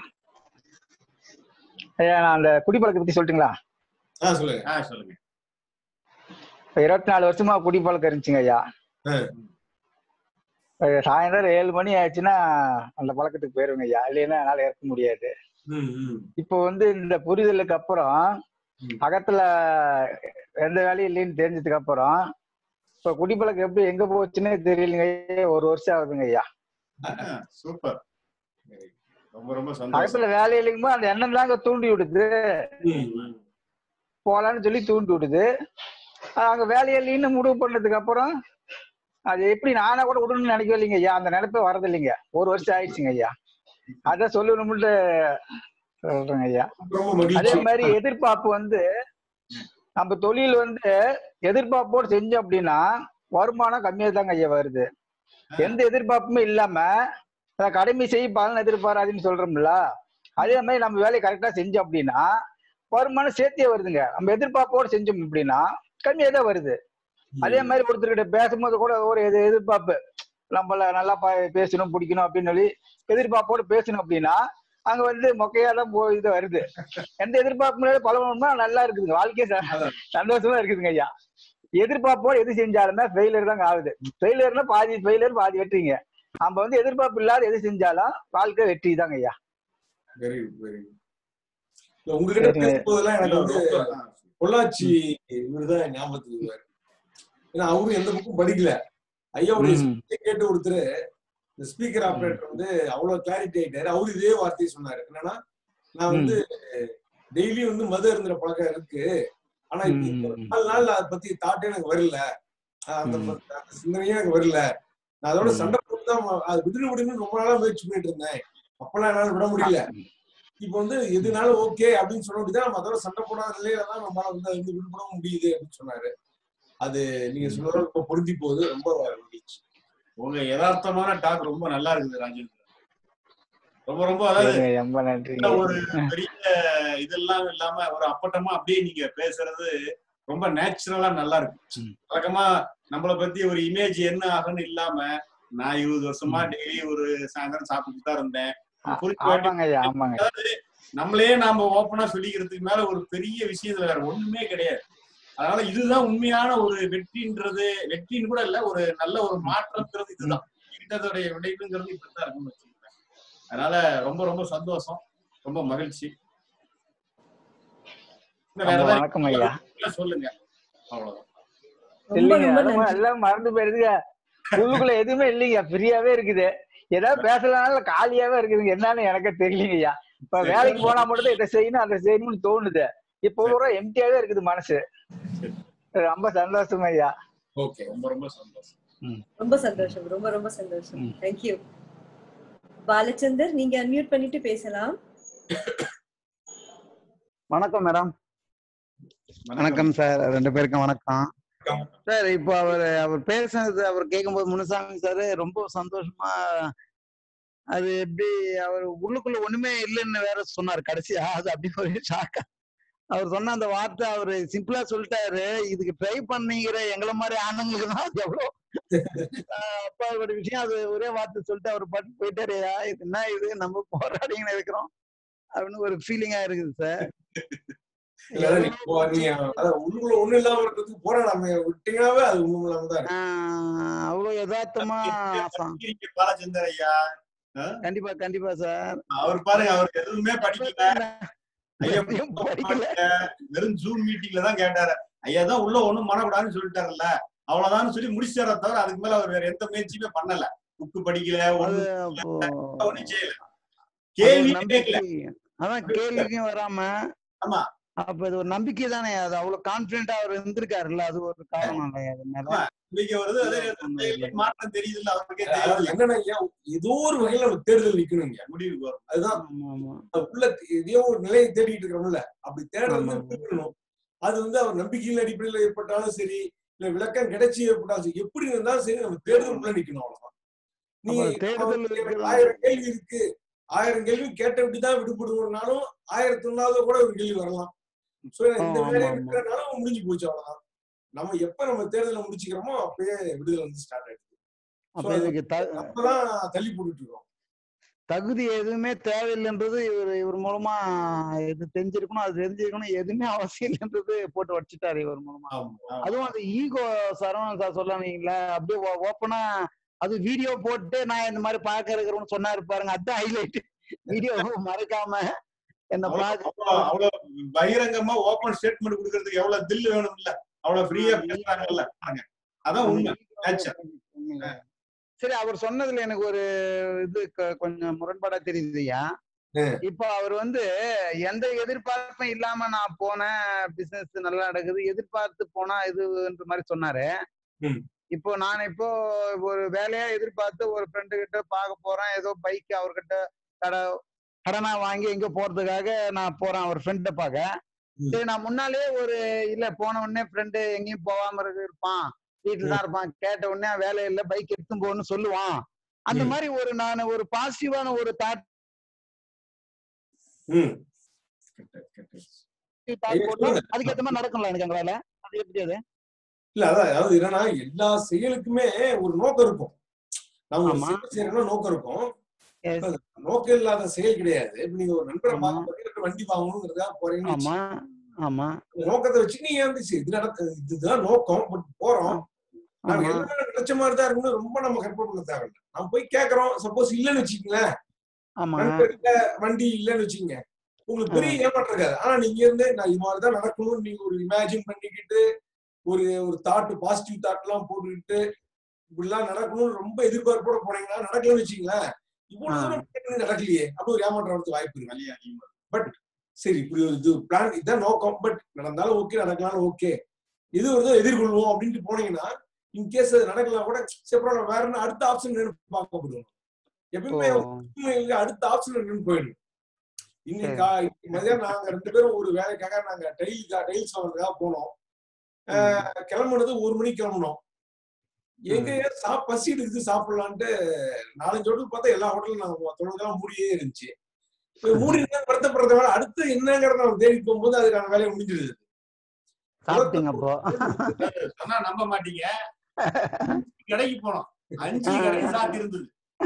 ஐயா நான் அந்த குடிப்பழக்கத்தை பத்தி சொல்லட்டுங்களா ஆ சொல்லுங்க ஆ சொல்லுங்க இப்ப இருபத்தி நாலு வருஷமா குடிப்பழக்கம் இருந்துச்சுங்க ஐயா ஆ. இப்ப சாயந்தரம் ஏழு மணி ஆச்சுன்னா அந்த பழக்கத்துக்கு போயிருங்க ஐயா இல்லைன்னா என்னால இருக்க முடியாது ம், ம். இப்போ வந்து இந்த புரிதலுக்கு அப்புறம் ம். அகத்துல எந்த வேலையும் இல்லைன்னு தெரிஞ்சதுக்கு அப்புறம் இப்ப குடிப்பழக்கம் எப்படி எங்க போச்சுன்னே தெரியலங்க ஐயா. ஒரு வருஷம் ஆகுதுங்க ஐயா சூப்பர் ரொம்ப ரொம்ப சந்தோஷம் அகத்துல வேலை இல்லைங்கும்போது அந்த எண்ணம் தாங்க தூண்டி விடுது ம், ம். போலான்னு சொல்லி தூண்டி விடுது அது அங்க வேலையில்லைன்னு முடிவு பண்ணதுக்கு அப்புறம் அது எப்படி நானா கூட விடணும்னு நினைக்கவே இல்லைங்க ஐயா அந்த நினைப்பே வரது இல்லைங்க ஒரு வருஷம் ஆயிடுச்சுங்க ஐயா அதான் சொல்லணும்னு சொல்றேங்க ஐயா ரொம்ப அதே மகிழ்ச்சி மாதிரி எதிர்பார்ப்பு வந்து நம்ம தொழில் வந்து எதிர்பார்ப்போடு செஞ்சோம் அப்படின்னா வருமானம் கம்மியா தாங்க ஐயா வருது எந்த எதிர்பார்ப்புமே இல்லாம அதான் கடமை செய் பலன் எதிர்பாராதுன்னு சொல்றோம்ல அதே மாதிரி நம்ம வேலையை கரெக்டா செஞ்சோம் அப்படின்னா வருமானம் சேர்த்தே வருதுங்க நம்ம எதிர்பார்ப்போடு செஞ்சோம் அப்படின்னா கம்மியா தான் வருது அதே மாதிரி ஒருத்தர்கிட்ட பேசும்போது கூட ஒரு எது எதிர்பார்ப்பு நம்மள நல்லா ப- பேசணும் பிடிக்கணும் அப்படின்னு சொல்லி எதிர்பார்ப்போடு பேசணும் அப்படின்னா அங்க வந்து மொக்கையா தான் போ இது வருது எந்த எதிர்பார்ப்பு பழகணும்னா நல்லா இருக்குதுங்க வாழ்க்கையே ச- சந்தோஷமா இருக்குதுங்க ஐயா எதிர்பார்ப்போடு எது செஞ்சாலுமே ஃபெயிலியர் தான் ஆகுது ஃபெயிலியர்னா பாதி ஃபெயிலியர் பாதி வெற்றிங்க நம்ம வந்து எதிர்பார்ப்பு இல்லாத எது செஞ்சாலும் வாழ்க்கை வெற்றி தாங்க ஐயா வெரி குட் வெரி குட் உங்ககிட்ட சரிங்க. பேசும்போதெல்லாம் எனக்கு வந்து பொள்ளாச்சி இவருதான் ஞாபகத்துக்கு வருவாரு ஏன்னா அவரும் எந்த புக்கும் படிக்கல ஐயாவுடைய ம். speech கேட்டு ஒருத்தர் இந்த ஸ்பீக்கர் ஆபரேட்டர் வந்து அவ்வளவு கிளாரிட்டி ஆயிட்டாரு அவரு இதே வார்த்தையை சொன்னாரு என்னன்னா நான் வந்து டெய்லி வந்து மது இருந்துற பழக்கம் இருக்கு ஆனா இப்ப ம், இந்த ம். நாலு நாள் அதை பத்தி தாட்டே எனக்கு வரல அஹ் அந்த ம். அந்த சிந்தனையே எனக்கு வரல நான் அதோட ம். சண்டை போட்டு தான் அது விடுன்னு விடுன்னு ரொம்ப நாளா முயற்சி பண்ணிட்டு இருந்தேன் அப்பெல்லாம் என்னால விட முடியல இப்ப வந்து எதுனாலும் ஓகே அப்படின்னு சொல்ல முடியுது நம்ம அதோட சண்டை போடாத நிலையில தான் நம்மளால வந்து அது வந்து விடுபடவும் முடியுது அப்படின்னு சொன்னாரு அது நீங்க சொன்னதோட ரொம்ப பொருந்தி போகுது ரொம்ப மகிழ்ச்சி உங்க யதார்த்தமான டாக் ரொம்ப நல்லா இருக்குது ராஜேந்திரன் ரொம்ப ரொம்ப அதாவது சரிங்க ஐயா, ரொம்ப நன்றிங்க ஒரு பெரிய இதெல்லாம் இல்லாம ஒரு அப்பட்டமா அப்படியே நீங்க பேசுறது ரொம்ப நேச்சுரலா நல்லா இருக்கு ம். வழக்கமா நம்மள பத்தி ஒரு இமேஜ் என்ன ஆகும்னு இல்லாம நான் இருபது வருஷமா டெய்லி ஒரு சாயந்தரம் சாப்பிட்டு தான் இருந்தேன் குறிச்சு வாட்டி ஆமாங்க ஐயா ஆமாங்க நம்மளே நாம ஓப்பனா சொல்லிக்கிறதுக்கு மேல ஒரு பெரிய விஷயம் இதுல வேற ஒண்ணுமே கிடையாது அதனால இதுதான் உண்மையான ஒரு வெற்றின்றது வெற்றின்னு கூட இல்ல ஒரு நல்ல ஒரு மாற்றம்ங்கிறது இதுதான் கிட்டதோடைய விளைவுங்கிறது இப்படித்தான் இருக்கும்னு வச்சுக்கோங்க அதனால ரொம்ப ரொம்ப சந்தோஷம் ரொம்ப மகிழ்ச்சி இன்னும் வேற ரொம்ப ஏதாவது வணக்கம் ஐயா இருந்தா சொல்லுங்க அவ்வளவுதான் ரொம்ப இல்லைங்க ரொம்ப அதெல்லாம் நன்றி எல்லாம் மறந்து போயிருதுங்க உள்ளுக்குள்ள எதுவுமே இல்லைங்க ஃப்ரீயாவே இருக்குது ஏதாவது பேசலனாலும் காலியாவே இருக்குதுங்க என்னன்னு எனக்கே தெரியலங்கய்யா இப்ப வேலைக்கு போனா மட்டும் தான் இதை செய்யணும் அதை செய்யணும்னு தோணுது இப்போ பூரா எம்டியாவே இருக்குது மனசு ரொம்ப சந்தோஷம் ஐயா ஓகே ரொம்ப ரொம்ப சந்தோஷம் ரொம்ப சந்தோஷம் ரொம்ப ரொம்ப சந்தோஷம் ம். தேங்க்யூ பாலச்சந்தர் நீங்க அன்மியூட் பண்ணிட்டு பேசலாம் வணக்கம் மேடம் வணக்கம் சார் ரெண்டு பேருக்கும் வணக்கம் சார் இப்போ அவர் அவர் பேசுனது அவர் கேட்கும்போது முனுசாமி சார் ரொம்ப சந்தோஷமா அது எப்படி அவர் உள்ளுக்குள்ள ஒண்ணுமே இல்லைன்னு வேற சொன்னார் கடைசியா அது அப்படி ஒரு ஷாக்கா அவர் சொன்ன அந்த வார்த்தை அவர் சிம்பிளா சொல்லிட்டாரு இதுக்கு ட்ரை பண்ணிக்கிற எங்களை மாதிரி ஆனவங்களுக்கு தான் அது எவ்வளோ ஆஹ் அப்ப ஒரு விஷயம் அது ஒரே வார்த்தை சொல்லிட்டு அவர் பாட்டு போயிட்டாருயா இது என்ன இது நம்ம போராடிங்கன்னு இருக்கிறோம் அப்படின்னு ஒரு ஃபீலிங்கா இருக்குது சார் இல்ல, அதான் நீங்க போ- நீங்க அதான் உள்ளுக்குள்ள ஒண்ணு இல்லாம இருக்கிறதுக்கு போராடாம விட்டீங்கன்னாவே அது ஒண்ணும் இல்லாம தான் இருக்கு ஆஹ் அவ்வளவு யதார்த்தமா ச- இருக்கீங்க பாலச்சந்தர் ஐயா கண்டிப்பா கண்டிப்பா சார் அவர் பாருங்க அவர் எதுவுமே படிக்கல ஐயா எதையும் படிக்கல வெறும் ஜூம் மீட்டிங்ல தான் கேட்டாரு ஐயா தான் உள்ள ஒண்ணும் பண்ணக்கூடாதுன்னு சொல்லிட்டாருல்ல அவ்வளவுதான் சொல்லி முடிச்சார தவிர அதுக்கு மேல அவர் வேற எந்த முயற்சியுமே பண்ணல புக்கு படிக்கல அது ஒண்ணும் அப்போ ஒண்ணும் செய்யல அது ஒரு கேள்வி நம்பிக்கை கேட்கல அதான் கேள்விக்கும் வராம ஆமா அப்ப இது ஒரு நம்பிக்கை தானே அது அவ்வளவு கான்பிடண்டா அவர் இருந்திருக்காருல்ல அது ஒரு காரணம் இல்லையா அது மேல ஆமா. நம்பிக்கை வருது அதே நேரத்துல மாற்றம் தெரியுது இல்ல அவருக்கே அதாவது தெரியுது என்னன்னா ஐயா, ஏதோ ஒரு வகையில ஒரு தேடுதல் நிக்கணுங்க முடிவுக்கு வரும் அதுதான் ஆமா ஆமா உள்ள எதையோ ஒரு நிலையை தேடிட்டு இருக்கிறோம்ல அப்படி தேடுறது ஆமா. வந்து இருக்கணும் அது வந்து அவர் நம்பிக்கையின் அடிப்படையில ஏற்பட்டாலும் சரி இல்ல விளக்கம் கிடைச்சி ஏற்பட்டாலும் சரி எப்படி இருந்தாலும் சரி நம்ம தேடுதல் உள்ள நிக்கணும் அவ்வளவுதான் நீங்க அப்ப தேடுதல் எனக்கு இருக்கிறது- ஆயிரம் கேள்வி இருக்கு ஆயிரம் கேள்வி கேட்ட விட்டுதான் விடுபடுவோம்னாலும் ஆயிரத்தி ஒன்னாவது கூட ஒரு கேள்வி வரலாம் சோ இந்த ஆமா, வேலையை ஆமா. விட்டுறதுனால முடிஞ்சு போச்சு அவ்வளவுதான் நம்ம எப்ப நம்ம தேர்தலை முடிச்சுக்கிறோமோ அப்பயே விடுதலை வந்து ஸ்டார்ட் ஆயிடுது அப்ப இதுக்கு த- அப்பதான் தள்ளி போட்டுட்டு இருக்கோம் தகுதி எதுவுமே தேவையில்லைன்றது இவர் இவர் மூலமா இது தெரிஞ்சிருக்கணும் அது தெரிஞ்சிருக்கணும் எதுவுமே அவசியம் இல்லைன்றது போட்டு வச்சுட்டாரு இவர் மூலமா ஆமா. அதுவும் அந்த ஈகோ சரவணன் சார் சொல்லானீங்களா அப்படியே ஓப்பனா அது வீடியோ போட்டு நான் இந்த மாதிரி பார்க்க இருக்கிறேன்னு சொன்னாரு பாருங்க அதான் ஹைலைட் வீடியோ மறைக்காம என்ன அவ்வளவு பார்க்க அவ்வளவு- அவ்வளவு பகிரங்கமா ஓபன் ஸ்டேட்மெண்ட் கொடுக்கறதுக்கு எவ்வளவு தில்லு வேணும் இல்ல அவ்வளவு ஃப்ரீயா பேசுறாங்கல்ல பாருங்க அதான் உண்மை nature. சரி அவர் சொன்னதுல எனக்கு ஒரு இது க- கொஞ்சம் முரண்பாடா தெரியுதுய்யா ம். இப்போ அவர் வந்து எந்த எதிர்பார்ப்பும் இல்லாம நான் போனேன் பிசினஸ் நல்லா நடக்குது எதிர்பார்த்து போனா இதுன்ற மாதிரி சொன்னாரு ம். இப்போ நான் இப்போ ஒரு வேலையா எதிர்பார்த்து ஒரு ஃப்ரெண்டு கிட்ட பார்க்க போறேன் ஏதோ பைக் அவர்கிட்ட கடை கடனா வாங்கி எங்க போறதுக்காக நான் போறேன் அவர் ஃப்ரெண்ட பார்க்க ம். சரி நான் முன்னாலே ஒரு இல்ல போன உடனே ஃப்ரெண்டு எங்கேயும் போகாம இருக்கு- இருப்பான் வீட்டுல தான் இருப்பான் கேட்ட உடனே வேலை இல்ல பைக் எடுத்துன்னு போன்னு சொல்லுவான் அந்த ம். மாதிரி ஒரு நான் ஒரு பாசிட்டிவான ஒரு தாட் ம் தாட் போட்டு சொல்லுங்க. அதுக்கேற்ற மாதிரி நடக்கும்ல எனக்கு எங்களால அது எப்படி அது இல்ல அதான் அதாவது என்னன்னா எல்லா செயலுக்குமே ஒரு நோக்கம் இருக்கும் நம்ம ஒரு ஆமா. செயல் செய்யறோம்னா நோக்கம் இருக்கும் எஸ் அது நோக்கம் இல்லாத செயல் கிடையாது இப்ப நீங்க ஒரு நண்பரை ஆமா. பார்க்க போறீங்க இல்ல வண்டி வாங்கணுங்கிறதுக்காக போறீங்கன்னு ஆமா ஆமா இந்த நோக்கத்தை வச்சு நீங்க வந்து சரி, இது நடக்க இதுதான் நோக்கம் பட் போறோம் நாம ஆமா எல்லாமே நினைச்ச மாதிரி தான் இருக்குன்னு ரொம்ப நம்ம கற்பனை பண்ண தேவையில்லை நம்ம போய் கேக்குறோம் சப்போஸ் இல்லைன்னு வச்சுக்கங்களேன் ஆமா நண்பர்கிட்ட வண்டி இல்லைன்னு வச்சுக்கோங்க உங்களுக்கு பெரிய ஏமாற்றம் இருக்காது ஆனா நீங்க இருந்து நான் இது மாதிரிதான் நடக்கணும்னு நீங்க ஒரு இமேஜின் பண்ணிக்கிட்டு ஒரு ஒரு தாட் பாசிட்டிவ் தாட் எல்லாம் போட்டுக்கிட்டு இப்படிலாம் நடக்கணும்னு ரொம்ப எதிர்பார்ப்போட போனீங்கன்னா நடக்கலன்னு வச்சுங்களேன் இவ்வளவு ஆ. தூரம் கேட்டது நடக்கலையே அப்படி ஒரு ஏமாற்றம் வரதுக்கு வாய்ப்பு இருக்கு வலி அதிகமா இருக்கு. பட் சரி இப்படி ஒரு இது பிளான் இதுதான் நோக்கம் பட் நடந்தாலும் ஓகே நடக்கலாலும் ஓகே இது வருதோ எதிர்கொள்வோம் அப்படின்ட்டு போனீங்கன்னா இன்கேஸ் அது நடக்கலாம் கூட சரி அப்புறம் வேற என்ன அடுத்த ஆப்ஷன் பார்க்க முடியும் ஓ எப்பயுமே உங்களுக்கு அடுத்த ஆப்ஷன் என்னன்னு போயிடும் இன்னைக்கு கா- இன்னைக்கு மதியம் நாங்க ரெண்டு பேரும் ஒரு வேலைக்காக நாங்க டைல் டைல்ஸ் வாங்குறதுக்காக போனோம் ஆஹ் கிளம்புனது ஒரு மணிக்கு கிளம்புனோம் எங்க சா பசி எடுக்குது சாப்பிடலான்ட்டு நாலஞ்சு ஹோட்டல் பார்த்தா எல்லா ஹோட்டலும் நாங்க தொழிலாம் மூடியே இருந்துச்சு இப்ப மூடி இருந்தா வருத்தப்படுறத விட அடுத்து என்னங்கிறத நம்ம தேடி போகும்போது அதுக்கான வேலையை முடிஞ்சிருது சாப்பிட்டீங்க அப்போ சொன்னா நம்ப மாட்டீங்க கடைக்கு போனோம் அஞ்சு கடை சாத்தி இருந்தது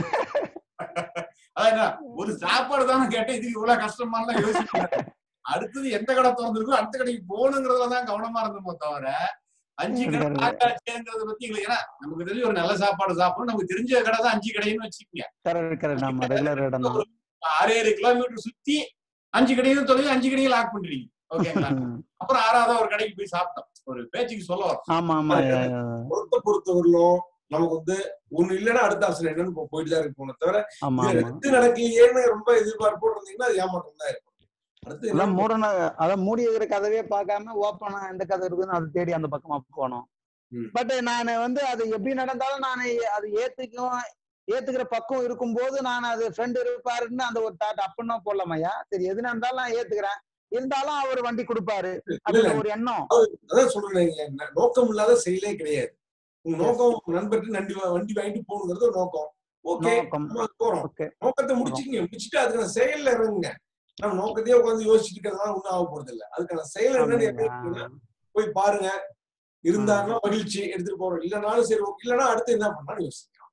அதான் என்ன, ஒரு சாப்பாடு தானே கேட்டேன் இதுக்கு இவ்வளவு கஷ்டமாலாம் யோசிக்கிறேன் அடுத்தது எந்த கடை திறந்திருக்கோ அடுத்த கடைக்கு போகணுங்கிறதுல தான் கவனமா இருந்தோமோ தவிர அஞ்சு கடை சரி. ஆக்காச்சேங்கிறத பத்தி எங்களுக்கு ஏன்னா நமக்கு தெரிஞ்சு ஒரு நல்ல சாப்பாடு சாப்பிடணும் நமக்கு தெரிஞ்ச கடை தான் அஞ்சு கடைன்னு வச்சுக்கோங்க கரெக்ட் கரெக்ட் ஆமா ரெகுலர் இடம் தான் ஆறு ஏழு கிலோமீட்டர் சுத்தி அஞ்சு கடையும் தொலைவி அஞ்சு கடையும் லாக் பண்ணிடுவீங்க ஓகேங்களா அப்புறம் ஆறாவது ஒரு கடைக்கு போய் சாப்பிட்டோம் ஒரு பேச்சுக்கு சொல்ல வரோம் ஆமா ஆமா பொறுத்த பொறுத்தவரையிலும் நமக்கு வந்து ஒண்ணு இல்லைன்னா அடுத்த ஆப்ஷன் என்னன்னு போ- போயிட்டு தான் இருக்கணும் தவிர ஆமா இது ஆமா அடுத்து நடக்கலையேன்னு ரொம்ப எதிர்பார்ப்போடு இருந்தீங்கன்னா அது ஏமாற்றம் தான் இருக்கும் அடுத்து என்ன அதான் மூடன அதான் மூடி இருக்கிற கதவே பார்க்காம ஓப்பனா எந்த கதை இருக்குன்னு அதை தேடி அந்த பக்கமா போனோம் ம். பட் நான் வந்து அது எப்படி நடந்தாலும் நான் அது ஏத்துக்கும் ஏத்துக்கிற பக்கம் இருக்கும்போது நான் அது ஃப்ரெண்ட் இருப்பாருன்னு அந்த ஒரு தாட் அப்படின்னு போடலாமையா சரி எது நடந்தாலும் நான் ஏத்துக்கிறேன் இருந்தாலும் அவர் வண்டி கொடுப்பாரு அதுல ஒரு எண்ணம் அதான் சொல்றேன் நோக்கம் இல்லாத செயலே கிடையாது உங்க நோக்கம் நண்பர்கிட்ட நண்டி வா- வண்டி வாங்கிட்டு போகணுங்கிறது ஒரு நோக்கம் ஓகே நோக்கம் நம்ம போறோம் ஓகே நோக்கத்தை முடிச்சுக்கங்க முடிச்சுட்டு அதுக்கான செயல்ல இறங்குங்க நம்ம நோக்கத்தையே உட்காந்து யோசிச்சுட்டு இருக்கிறதுனால ஒண்ணும் ஆக போறது இல்ல அதுக்கான செயல் என்னன்னு எப்படின்னா, போய் பாருங்க இருந்தாருன்னா மகிழ்ச்சி எடுத்துட்டு போறோம் இல்லைனாலும் சரி ஓகே இல்லைன்னா அடுத்து என்ன பண்ணாலும் யோசிக்கலாம்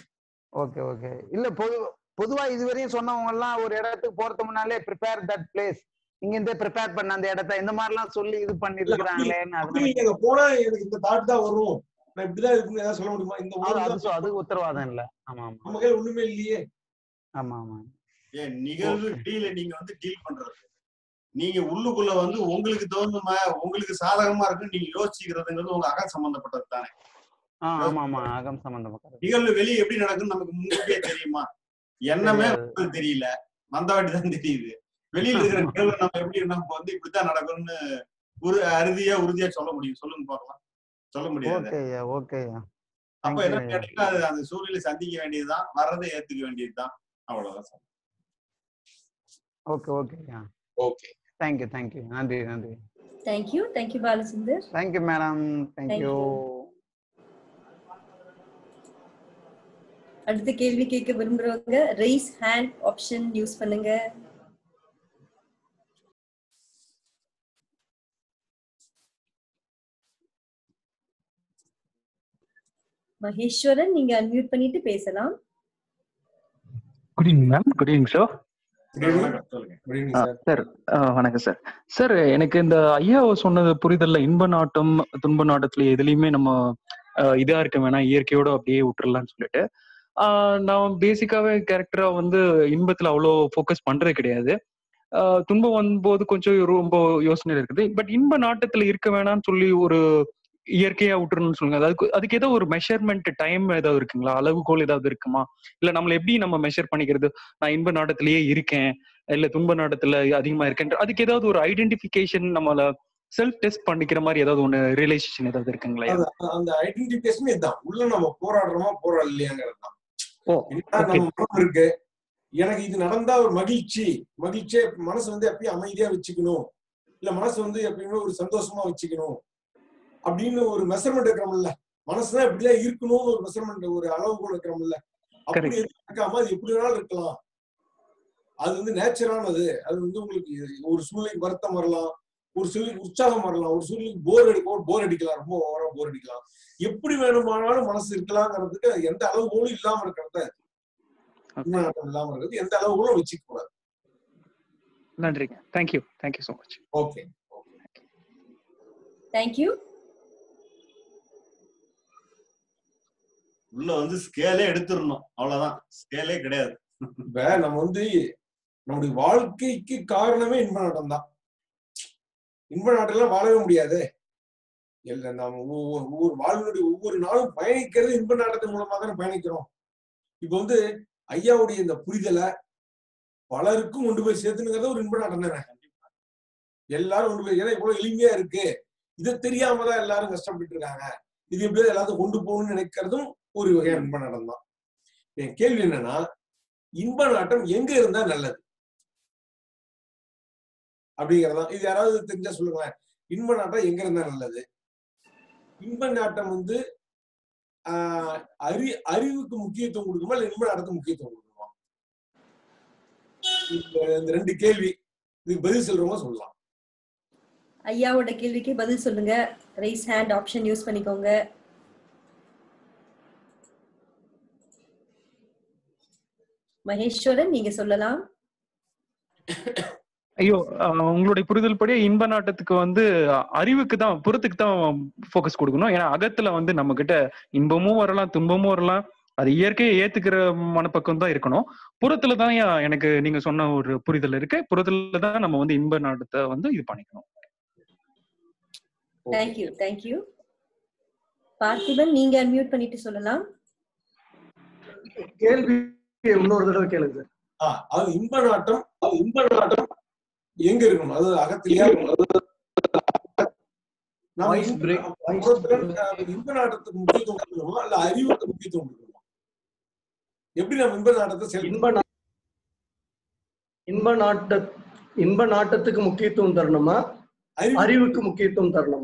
ஓகே ஓகே இல்ல பொது பொதுவா இதுவரையும் சொன்னவங்க எல்லாம் ஒரு இடத்துக்கு போறதுக்கு முன்னாலே ப்ரிப்பேர் தட் பிளேஸ் இங்க இருந்தே ப்ரிப்பேர் பண்ண அந்த இடத்த இந்த மாதிரி எல்லாம் சொல்லி இது பண்ணி இருக்கிறாங்களேன்னு அப்படி அதனால நீங்க அங்க போனா எனக்கு இந்த தாட் தான் வரும் நான் இப்படிதான் இருக்குன்னு ஏதாவது சொல்ல முடியுமா இந்த அது ஊர்ல அது சொ- அது உத்தரவாதம் இல்ல ஆமா ஆமா நம்ம கையில ஒண்ணுமே இல்லையே ஆமா ஆமா ஏன் நிகழ்வு டீல நீங்க வந்து டீல் பண்றது நீங்க உள்ளுக்குள்ள வந்து உங்களுக்கு தகுந்த மா- உங்களுக்கு சாதகமா இருக்குன்னு நீங்க யோசிச்சுக்கிறதுங்கிறது உங்க அகம் சம்பந்தப்பட்டது தானே ஆ, ஆமா ஆமா அகம் சம்பந்தப்பட்டது நிகழ்வு வெளியே எப்படி நடக்குன்னு நமக்கு முன்கூட்டியே தெரியுமா எண்ணமே தெரியாது. உங்களுக்கு தெரியல வந்தவாட்டி தான் தெரியுது வெளியில இருக்கிற நிகழ்வு நம்ம எப்படி நம்ம வந்து இப்படித்தான் நடக்கும்னு ஒரு அறுதியா உறுதியா சொல்ல முடியும் சொல்லுங்க பார்க்கலாம் சொல்ல முடியாது ஓகே ஐயா ஓகே ஐயா அப்ப Thank you, என்ன ஐயா. கேட்டீங்கன்னா அது அந்த சூழ்நிலை சந்திக்க வேண்டியதுதான் வர்றதை ஏத்துக்க வேண்டியதுதான் அவ்வளவுதான் சொல்றேன். ஓகே ஓகே ஐயா ஓகே தேங்க்யூ தேங்க்யூ நன்றி நன்றி thank you thank you Balachandar thank you madam thank you அடுத்த கேள்வி கேட்க விரும்புறவங்க ரைஸ் ஹேண்ட் ஆப்ஷன் யூஸ் பண்ணுங்க மகேஸ்வரன் நீங்க அன்மியூட் பண்ணிட்டு பேசலாம் good evening ma'am good evening sir வணக்கம், சொல்லுங்க குட் ஈவினிங் சார் சார் வணக்கம் சார் சார் எனக்கு இந்த ஐயா சொன்னது புரிதல்ல இன்ப நாட்டம் துன்ப நாட்டத்துல எதுலயுமே நம்ம அஹ், இதா இருக்க வேணாம் இயற்கையோட அப்படியே விட்டுறலாம்னு சொல்லிட்டு ஆஹ், நான் பேசிக்காவே கேரக்டரா வந்து இன்பத்துல அவ்வளோ ஃபோக்கஸ் பண்றது கிடையாது ஆஹ், துன்பம் வரும்போது கொஞ்சம் ரொம்ப யோசனை இருக்குது பட் இன்ப நாட்டத்துல இருக்க வேணாம்னு சொல்லி ஒரு இயற்கையா விட்டுறணும்னு சொல்லுங்க அதுக்கு அதுக்கு ஏதோ ஒரு மெஷர்மெண்ட் டைம் ஏதாவது இருக்குங்களா அளவுகோல் ஏதாவது இருக்குமா இல்ல நம்மள எப்படி நம்ம மெஷர் பண்ணிக்கிறது நான் இன்ப நாட்டத்திலேயே இருக்கேன் இல்ல துன்ப நாட்டத்துல அதிகமா இருக்கேன் அதுக்கு ஏதாவது ஒரு ஐடென்டிபிகேஷன் நம்மள செல்ஃப் டெஸ்ட் பண்ணிக்கிற மாதிரி ஏதாவது ஒண்ணு ரிலேஷன் ஏதாவது இருக்குங்களா அது அந்த ஐடென்டிபிகேஷன் இதுதான் உள்ள நம்ம போராடுறோமா போராடலையாங்கிறது தான் ஓ ஏன்னா ஓகே நம்ம மனம் இருக்கு எனக்கு இது நடந்தா ஒரு மகிழ்ச்சி மகிழ்ச்சியே மனசு வந்து எப்பயும் அமைதியா வச்சுக்கணும் இல்ல மனசு வந்து எப்பயுமே ஒரு சந்தோஷமா வச்சுக்கணும் அப்படின்னு ஒரு மெஷர்மெண்ட் இருக்கிறோம்ல மனசுதான் இப்படிதான் இருக்கணும்னு ஒரு மெஷர்மெண்ட் ஒரு அளவுகோல் இருக்கிறோம்ல அப்படி Correct. எதுவும் இருக்காம அது எப்படி வேணாலும் இருக்கலாம் அது வந்து நேச்சரானது அது வந்து உங்களுக்கு ஒரு சூழ்நிலைக்கு வருத்தம் வரலாம் ஒரு சூழலுக்கு உற்சாகம் வரலாம் ஒரு சூழலுக்கு போர் அடிக்கும் போர் அடிக்கலாம் ரொம்ப ஓவரா போர் அடிக்கலாம் எப்படி வேணுமானாலும் மனசு இருக்கலாங்கிறதுக்கு எந்த அளவுகோலும் இல்லாம இருக்கிறது தான் இன்ப நாட்டம் இல்லாம இருக்கிறது எந்த அளவுகோலும் வச்சுக்க கூடாது நன்றிங்க thank you thank you so much okay thank you உள்ள வந்து ஸ்கேலே எடுத்துடணும் அவ்வளவுதான் ஸ்கேலே கிடையாது இப்ப நம்ம வந்து நம்முடைய வாழ்க்கைக்கு காரணமே இன்ப நாட்டம் தான் இன்ப நாட்டெல்லாம் வாழவே முடியாது இல்ல நம்ம ஒவ்வொரு ஒவ்வொரு வாழ்வினுடைய ஒவ்வொரு நாளும் பயணிக்கிறது இன்ப நாட்டத்தின் மூலமா தானே பயணிக்கிறோம் இப்ப வந்து ஐயாவுடைய இந்த புரிதலை பலருக்கும் கொண்டு போய் சேர்த்துனுங்கிறது ஒரு இன்ப நாட்டம் தானே எல்லாரும் கொண்டு போய் ஏன்னா இவ்வளவு எளிமையா இருக்கு இதை தெரியாம தான் எல்லாரும் கஷ்டப்பட்டு இருக்காங்க இது எப்படியாவது எல்லாத்தையும் கொண்டு போகணும்னு நினைக்கிறதும் ஒரு வகையான இன்ப நாட்டம் தான் என் கேள்வி என்னன்னா இன்ப நாட்டம் எங்க இருந்தா நல்லது அப்படிங்கறதா இது யாராவது தெரிஞ்சா சொல்லுங்களேன் இன்ப நாட்டம் எங்க இருந்தா நல்லது இன்ப நாட்டம் வந்து ஆஹ் அறி அறிவுக்கு முக்கியத்துவம் கொடுக்குமா இல்ல இன்ப நாட்டத்துக்கு முக்கியத்துவம் கொடுக்குமா இப்ப இந்த ரெண்டு கேள்வி இதுக்கு பதில் சொல்றவங்க சொல்லலாம் ஐயாவோட கேள்விக்கு பதில் சொல்லுங்க ரைஸ் ஹேண்ட் ஆப்ஷன் யூஸ் பண்ணிக்கோங்க மகேஸ்வரன் நீங்க சொல்லலாம் ஐயோ அஹ் உங்களுடைய புரிதல் படி இன்ப நாட்டத்துக்கு வந்து அறிவுக்கு தான் புறத்துக்கு தான் ஃபோக்கஸ் கொடுக்கணும் ஏன்னா அகத்துல வந்து நம்ம கிட்ட இன்பமும் வரலாம் துன்பமும் வரலாம் அது இயற்கையை ஏத்துக்கிற மனப்பக்கம் தான் இருக்கணும் புறத்துல தான் ஏன் எனக்கு நீங்க சொன்ன ஒரு புரிதல் இருக்கு புறத்துல தான் நம்ம வந்து இன்ப நாட்டத்தை வந்து இது பண்ணிக்கணும் தேங்க்யூ தேங்க்யூ பார்த்திபன் நீங்க அன்மியூட் பண்ணிட்டு சொல்லலாம் கேள்வி இன்னொரு தடவை கேளுங்க சார் ஆஹ் அது இன்ப நாட்டம் அது இன்ப நாட்டம் எங்க இருக்கணும் அது அகத்திலேயா நம்ம Voice இன்ப- break, voice புறத்துல, அஹ், இன்ப நாட்டத்துக்கு முக்கியத்துவம் கொடுக்கணுமா இல்ல அறிவுக்கு முக்கியத்துவம் கொடுக்கணுமா எப்படி நம்ம இன்ப நாட்டத்தை செயல்படுத்த இன்ப நா- இன்ப நாட்ட இன்ப நாட்டத்துக்கு முக்கியத்துவம் தரணுமா அறிவுக்கு முக்கியத்துவம் தரணுமா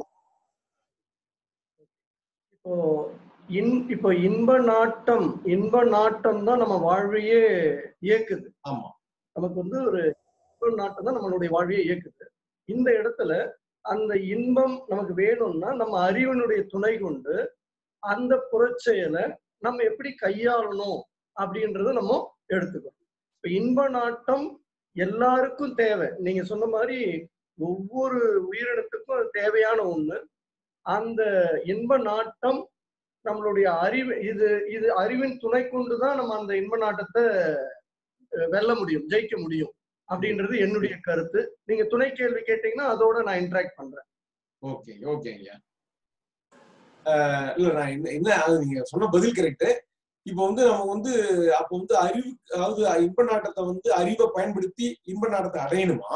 இப்போ இன் இப்போ இன்ப நாட்டம் இன்ப நாட்டம் தான் நம்ம வாழ்வையே இயக்குது ஆமா நமக்கு வந்து ஒரு இன்ப நாட்டம் தான் நம்மளுடைய வாழ்வையே இயக்குது இந்த இடத்துல அந்த இன்பம் நமக்கு வேணும்னா நம்ம அறிவினுடைய துணை கொண்டு அந்த புறச்செயலை நம்ம எப்படி கையாளணும் அப்படின்றத நம்ம எடுத்துக்கணும் இப்ப இன்ப நாட்டம் எல்லாருக்கும் தேவை நீங்க சொன்ன மாதிரி ஒவ்வொரு உயிரினத்துக்கும் அது தேவையான ஒண்ணு அந்த இன்ப நாட்டம் நம்மளுடைய அறிவு இது இது அறிவின் துணை கொண்டுதான் நம்ம அந்த இன்ப நாட்டத்தை அஹ், வெல்ல முடியும் ஜெயிக்க முடியும் அப்படின்றது என்னுடைய கருத்து நீங்க துணை கேள்வி கேட்டீங்கன்னா அதோட நான் இன்டராக்ட் பண்றேன் ஓகே ஓகே ஐயா ஆஹ் இல்ல நான் என்ன என்ன அது நீங்க சொன்ன பதில் கரெக்ட் இப்போ வந்து நம்ம வந்து அப்போ வந்து அறிவு அதாவது இன்ப நாட்டத்தை வந்து அறிவை பயன்படுத்தி இன்ப நாட்டத்தை அடையணுமா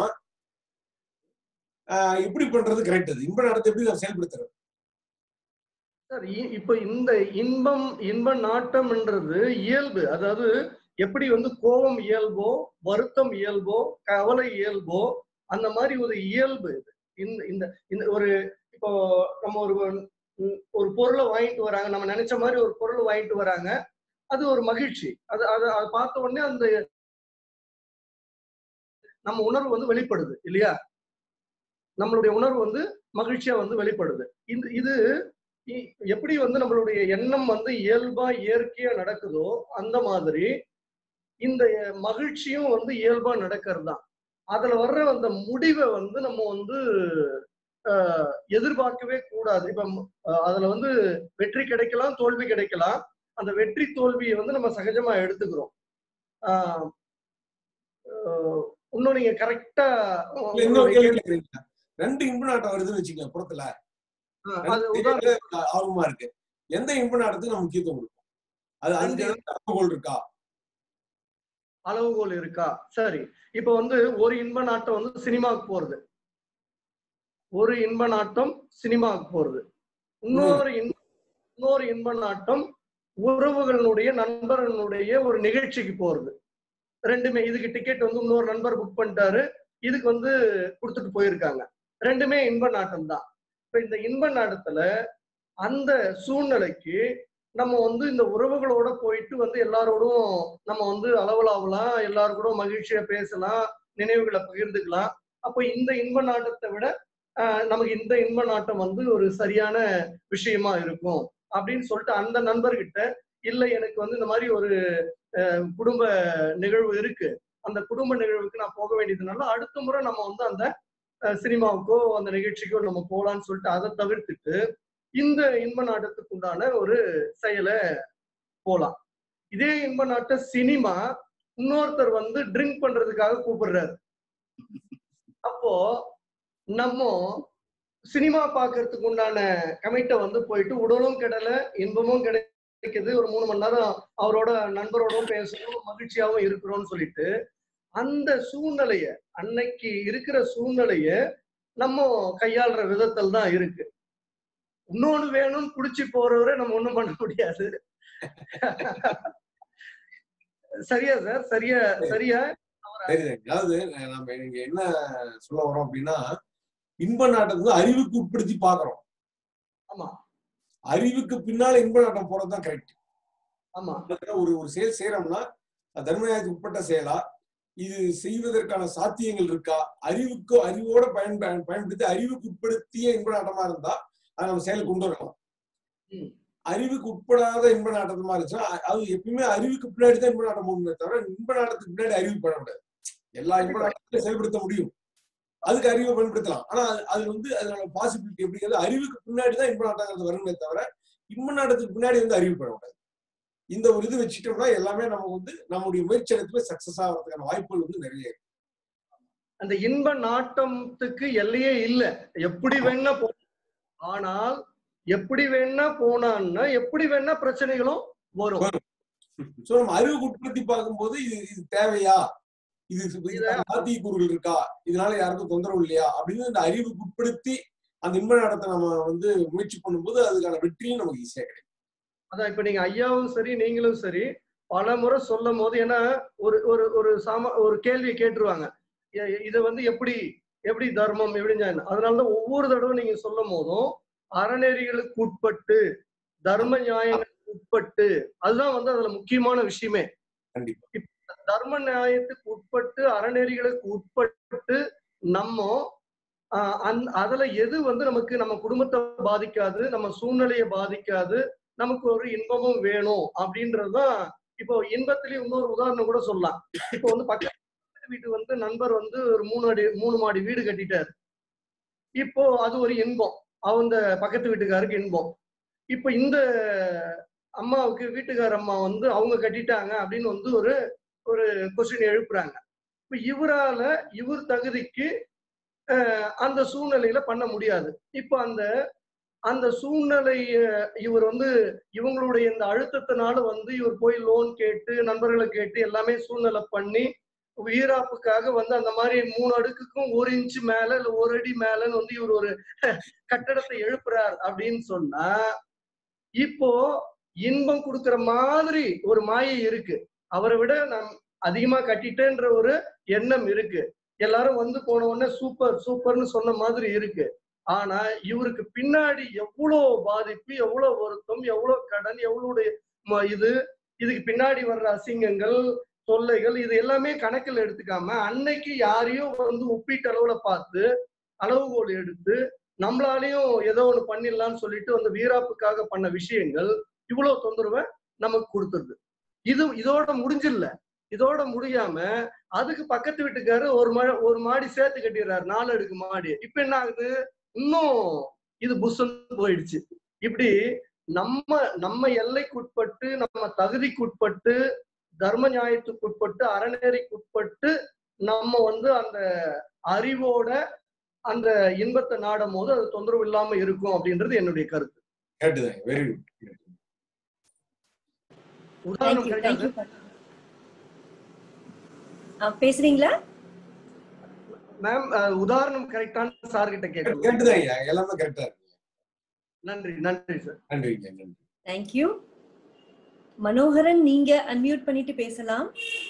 ஆஹ் எப்படி பண்றது கரெக்ட் அது இன்ப நாட்டத்தை எப்படி நம்ம செயல்படுத்துறது சார் இ- இப்ப இந்த இன்பம் இன்ப நாட்டம்ன்றது இயல்பு அதாவது எப்படி வந்து கோபம் இயல்போ வருத்தம் இயல்போ கவலை இயல்போ அந்த மாதிரி ஒரு இயல்பு இது இந்த இந்த இந்த ஒரு இப்போ நம்ம ஒரு ம், ஒரு பொருளை வாங்கிட்டு வராங்க நம்ம நினைச்ச மாதிரி ஒரு பொருள் வாங்கிட்டு வராங்க அது ஒரு மகிழ்ச்சி அது அது அதை பார்த்த உடனே அந்த நம்ம உணர்வு வந்து வெளிப்படுது இல்லையா நம்மளுடைய உணர்வு வந்து மகிழ்ச்சியா வந்து வெளிப்படுது இந்த இது இ- எப்படி வந்து நம்மளுடைய எண்ணம் வந்து இயல்பா இயற்கையா நடக்குதோ அந்த மாதிரி இந்த மகிழ்ச்சியும் வந்து இயல்பா நடக்கிறது தான் அதுல வர்ற அந்த முடிவை வந்து நம்ம வந்து ஆஹ், எதிர்பார்க்கவே கூடாது இப்ப ம- ஆஹ், அதுல வந்து வெற்றி கிடைக்கலாம் தோல்வி கிடைக்கலாம் அந்த வெற்றி தோல்வியை வந்து நம்ம சகஜமா எடுத்துக்கிறோம் ஆஹ், ஆஹ், இன்னும் நீங்க கரெக்டா இல்ல இன்னொரு கேள்வி கேக்குறீங்களா ரெண்டு இன்ப நாட்டம் வருதுன்னு வச்சுக்கோங்க புறத்துல அது ரெண்டு உதாரணம் ஆர்வமா இருக்கு எந்த இன்ப நாட்டத்துக்கு நம்ம முக்கியத்துவம் கொடுப்போம் அது அதுக்கு ஏதாவது அளவுகோல் இருக்கா அளவுகோல் இருக்கா சரி இப்ப வந்து ஒரு இன்ப நாட்டம் வந்து சினிமாவுக்கு போறது ஒரு இன்ப நாட்டம் சினிமாவுக்கு போறது இன்னொரு இன்ப- இன்னொரு இன்ப நாட்டம் உறவுகளுடைய நண்பர்களுடைய ஒரு நிகழ்ச்சிக்கு போறது ரெண்டுமே இதுக்கு டிக்கெட் வந்து இன்னொரு நண்பர் புக் பண்ணிட்டாரு இதுக்கு வந்து கொடுத்துட்டு போயிருக்காங்க ரெண்டுமே இன்ப நாட்டம் தான் இப்ப இந்த இன்ப நாட்டத்துல அந்த சூழ்நிலைக்கு நம்ம வந்து இந்த உறவுகளோட போயிட்டு வந்து எல்லாரோடும் நம்ம வந்து அளவலாவலாம் எல்லாரும் கூட மகிழ்ச்சியா பேசலாம் நினைவுகளை பகிர்ந்துக்கலாம் அப்போ இந்த இன்ப நாட்டத்தை விட ஆஹ் நமக்கு இந்த இன்ப நாட்டம் வந்து ஒரு சரியான விஷயமா இருக்கும் அப்படின்னு சொல்லிட்டு அந்த நண்பர்கிட்ட இல்ல எனக்கு வந்து இந்த மாதிரி ஒரு அஹ், குடும்ப நிகழ்வு இருக்கு அந்த குடும்ப நிகழ்வுக்கு நான் போக வேண்டியதுனால அடுத்த முறை நம்ம வந்து அந்த அஹ், சினிமாவுக்கோ அந்த நிகழ்ச்சிக்கோ நம்ம போகலான்னு சொல்லிட்டு அதை தவிர்த்துட்டு இந்த இன்ப நாட்டத்துக்கு உண்டான ஒரு செயலை போலாம் இதே இன்ப நாட்ட சினிமா இன்னொருத்தர் வந்து ட்ரிங்க் பண்றதுக்காக கூப்பிடுறாரு அப்போ நம்ம சினிமா பார்க்கறதுக்கு உண்டான கமிட்ட வந்து போயிட்டு உடலும் கெடல இன்பமும் கிடைக்குது ஒரு மூணு மணி நேரம் அவரோட நண்பரோடும் பேசணும் மகிழ்ச்சியாவும் இருக்கிறோம்னு சொல்லிட்டு அந்த சூழ்நிலைய அன்னைக்கு இருக்கிற சூழ்நிலைய நம்ம கையாளுற விதத்தில் தான் இருக்கு இன்னொன்னு வேணும்னு குடிச்சு போறவரை நம்ம ஒண்ணும் பண்ண முடியாது சரியா சார் சரியா சரியா சரி அதாவது அஹ், நம்ம இங்க என்ன சொல்ல வரோம் அப்படின்னா இன்ப நாட்டத்தை வந்து அறிவுக்கு உட்படுத்தி பாக்குறோம் ஆமா அறிவுக்கு பின்னால இன்ப நாட்டம் போறதுதான் கரெக்ட் ஆமா ஒரு ஒரு செயல் செய்யறோம்னா அது தர்மநியாயத்துக்கு உட்பட்ட செயலா இது செய்வதற்கான சாத்தியங்கள் இருக்கா அறிவுக்கு அறிவோட பயன் பயன்- பயன்படுத்தி அறிவுக்கு உட்படுத்திய இன்ப நாட்டமா இருந்தா அதை நம்ம செயல் கொண்டு வரலாம் ம். அறிவுக்கு உட்படாத இன்ப நாட்டமா இருந்துச்சுன்னா அ- அது எப்பயுமே அறிவுக்கு பின்னாடி தான் இன்ப நாட்டம் போகணுமே தவிர இன்ப நாட்டத்துக்கு பின்னாடி அறிவு பண்ணக்கூடாது எல்லா இன்ப நாட்டத்தையும் செயல்படுத்த முடியும் அதுக்கு அறிவை பயன்படுத்தலாம் ஆனா அது- அது வந்து அதனால பாசிபிலிட்டி எப்படிங்கிறது அறிவுக்கு பின்னாடி தான் இன்ப நாட்டங்கிறது வருமே தவிர இன்ப நாட்டத்துக்கு பின்னாடி வந்து அறிவு பண்ணக்கூடாது இந்த ஒரு இது வச்சுட்டோம்னா எல்லாமே நம்ம வந்து நம்முடைய முயற்சி எடுத்துமே சக்சஸ் ஆகிறதுக்கான வாய்ப்புகள் வந்து நிறைய இருக்கு அந்த இன்ப நாட்டத்துக்கு எல்லையே இல்ல எப்படி வேணா போ ஆனால் எப்படி வேணா போனான்னா எப்படி வேணா பிரச்சனைகளும் வரும் சோ நம்ம அறிவுக்கு உட்படுத்தி பார்க்கும்போது இது இது தேவையா இது சாத்தியக்கூறுகள் இருக்கா இதனால யாருக்கும் தொந்தரவு இல்லையா அப்படின்னு இந்த அறிவுக்கு உட்படுத்தி அந்த இன்ப நாட்டத்தை நம்ம வந்து முயற்சி பண்ணும்போது அதுக்கான வெற்றியும் நமக்கு ஈஸியா கிடைக்கும் அதான் இப்ப நீங்க ஐயாவும் சரி நீங்களும் சரி பல முறை சொல்லும் போது ஏன்னா ஒரு ஒரு ஒரு சாம ஒரு கேள்வி கேட்டுருவாங்க இ- இதை வந்து எப்படி எப்படி தர்மம் எப்படி நியாயம் அதனாலதான் ஒவ்வொரு தடவை நீங்க சொல்லும் போதும் அறநெறிகளுக்கு உட்பட்டு தர்ம நியாயங்களுக்கு உட்பட்டு அதுதான் வந்து அதுல முக்கியமான விஷயமே கண்டிப்பா இப்ப தர்ம நியாயத்துக்கு உட்பட்டு அறநெறிகளுக்கு உட்பட்டு நம்ம ஆஹ் அந்த அதுல எது வந்து நமக்கு நம்ம குடும்பத்தை பாதிக்காது நம்ம சூழ்நிலையை பாதிக்காது நமக்கு ஒரு இன்பமும் வேணும் அப்படின்றதுதான் இப்போ இன்பத்திலேயே இன்னொரு உதாரணம் கூட சொல்லலாம் இப்போ வந்து பக்கத்து வீட்டு வந்து நண்பர் வந்து ஒரு மூணு அடி மூணு மாடி வீடு கட்டிட்டாரு இப்போ அது ஒரு இன்பம் அவங்க பக்கத்து வீட்டுக்காருக்கு இன்பம் இப்போ இந்த அம்மாவுக்கு வீட்டுக்கார அம்மா வந்து அவங்க கட்டிட்டாங்க அப்படின்னு வந்து ஒரு ஒரு கொஸ்டின் எழுப்புறாங்க இப்ப இவரால இவர் தகுதிக்கு அஹ், அந்த சூழ்நிலையில பண்ண முடியாது இப்ப அந்த அந்த சூழ்நிலைய இவர் வந்து இவங்களுடைய இந்த அழுத்தத்தினால வந்து இவர் போய் லோன் கேட்டு நண்பர்களை கேட்டு எல்லாமே சூழ்நிலை பண்ணி வீராப்புக்காக வந்து அந்த மாதிரி மூணு அடுக்குக்கும் ஒரு இன்ச்சு மேல இல்ல ஒரு அடி மேலன்னு வந்து இவர் ஒரு கட்டடத்தை எழுப்புறார் அப்படின்னு சொன்னா இப்போ இன்பம் கொடுக்கிற மாதிரி ஒரு மாயை இருக்கு அவரை விட நான் அதிகமா கட்டிட்டேன்ற ஒரு எண்ணம் இருக்கு எல்லாரும் வந்து போன உடனே சூப்பர் சூப்பர்னு சொன்ன மாதிரி இருக்கு ஆனா இவருக்கு பின்னாடி எவ்வளவு பாதிப்பு எவ்வளவு வருத்தம் எவ்வளவு கடன் எவ்வளவு ம- இது இதுக்கு பின்னாடி வர்ற அசிங்கங்கள் தொல்லைகள் இது எல்லாமே கணக்கில் எடுத்துக்காம அன்னைக்கு யாரையும் வந்து ஒப்பீட்டு அளவுல பார்த்து அளவுகோல் எடுத்து நம்மளாலையும் ஏதோ ஒண்ணு பண்ணிடலாம்னு சொல்லிட்டு அந்த வீராப்புக்காக பண்ண விஷயங்கள் இவ்வளவு தொந்தரவை நமக்கு கொடுத்துருது இது இதோட முடிஞ்சில்ல இதோட முடியாம அதுக்கு பக்கத்து வீட்டுக்காரு ஒரு மா ஒரு மாடி சேர்த்து கட்டிடுறாரு நாலு அடுக்கு மாடி இப்ப என்ன ஆகுது இன்னும் இது புஷ்ன்னு போயிடுச்சு இப்படி நம்ம நம்ம எல்லைக்கு உட்பட்டு நம்ம தகுதிக்கு உட்பட்டு தர்ம நியாயத்துக்கு உட்பட்டு அறநெறிக்கு உட்பட்டு நம்ம வந்து அந்த அறிவோட அந்த இன்பத்தை நாடும் போது அது தொந்தரவு இல்லாம இருக்கும் அப்படின்றது என்னுடைய கருத்து கேட்டுதான் வெரி குட் உதாரணம் தேங்க்யூ கிடையாது தேங்க்யூ பேசுறீங்களா மேம் உதாரணம் கரெக்டான சார் கிட்ட கேட்கணும் கேட்டுதான் ஐயா எல்லாமே கரெக்டா இருக்கு நன்றி நன்றி சார் நன்றிங்க நன்றி தேங்க்யூ மனோகரன் நீங்க அன்மியூட் பண்ணிட்டு பேசலாம்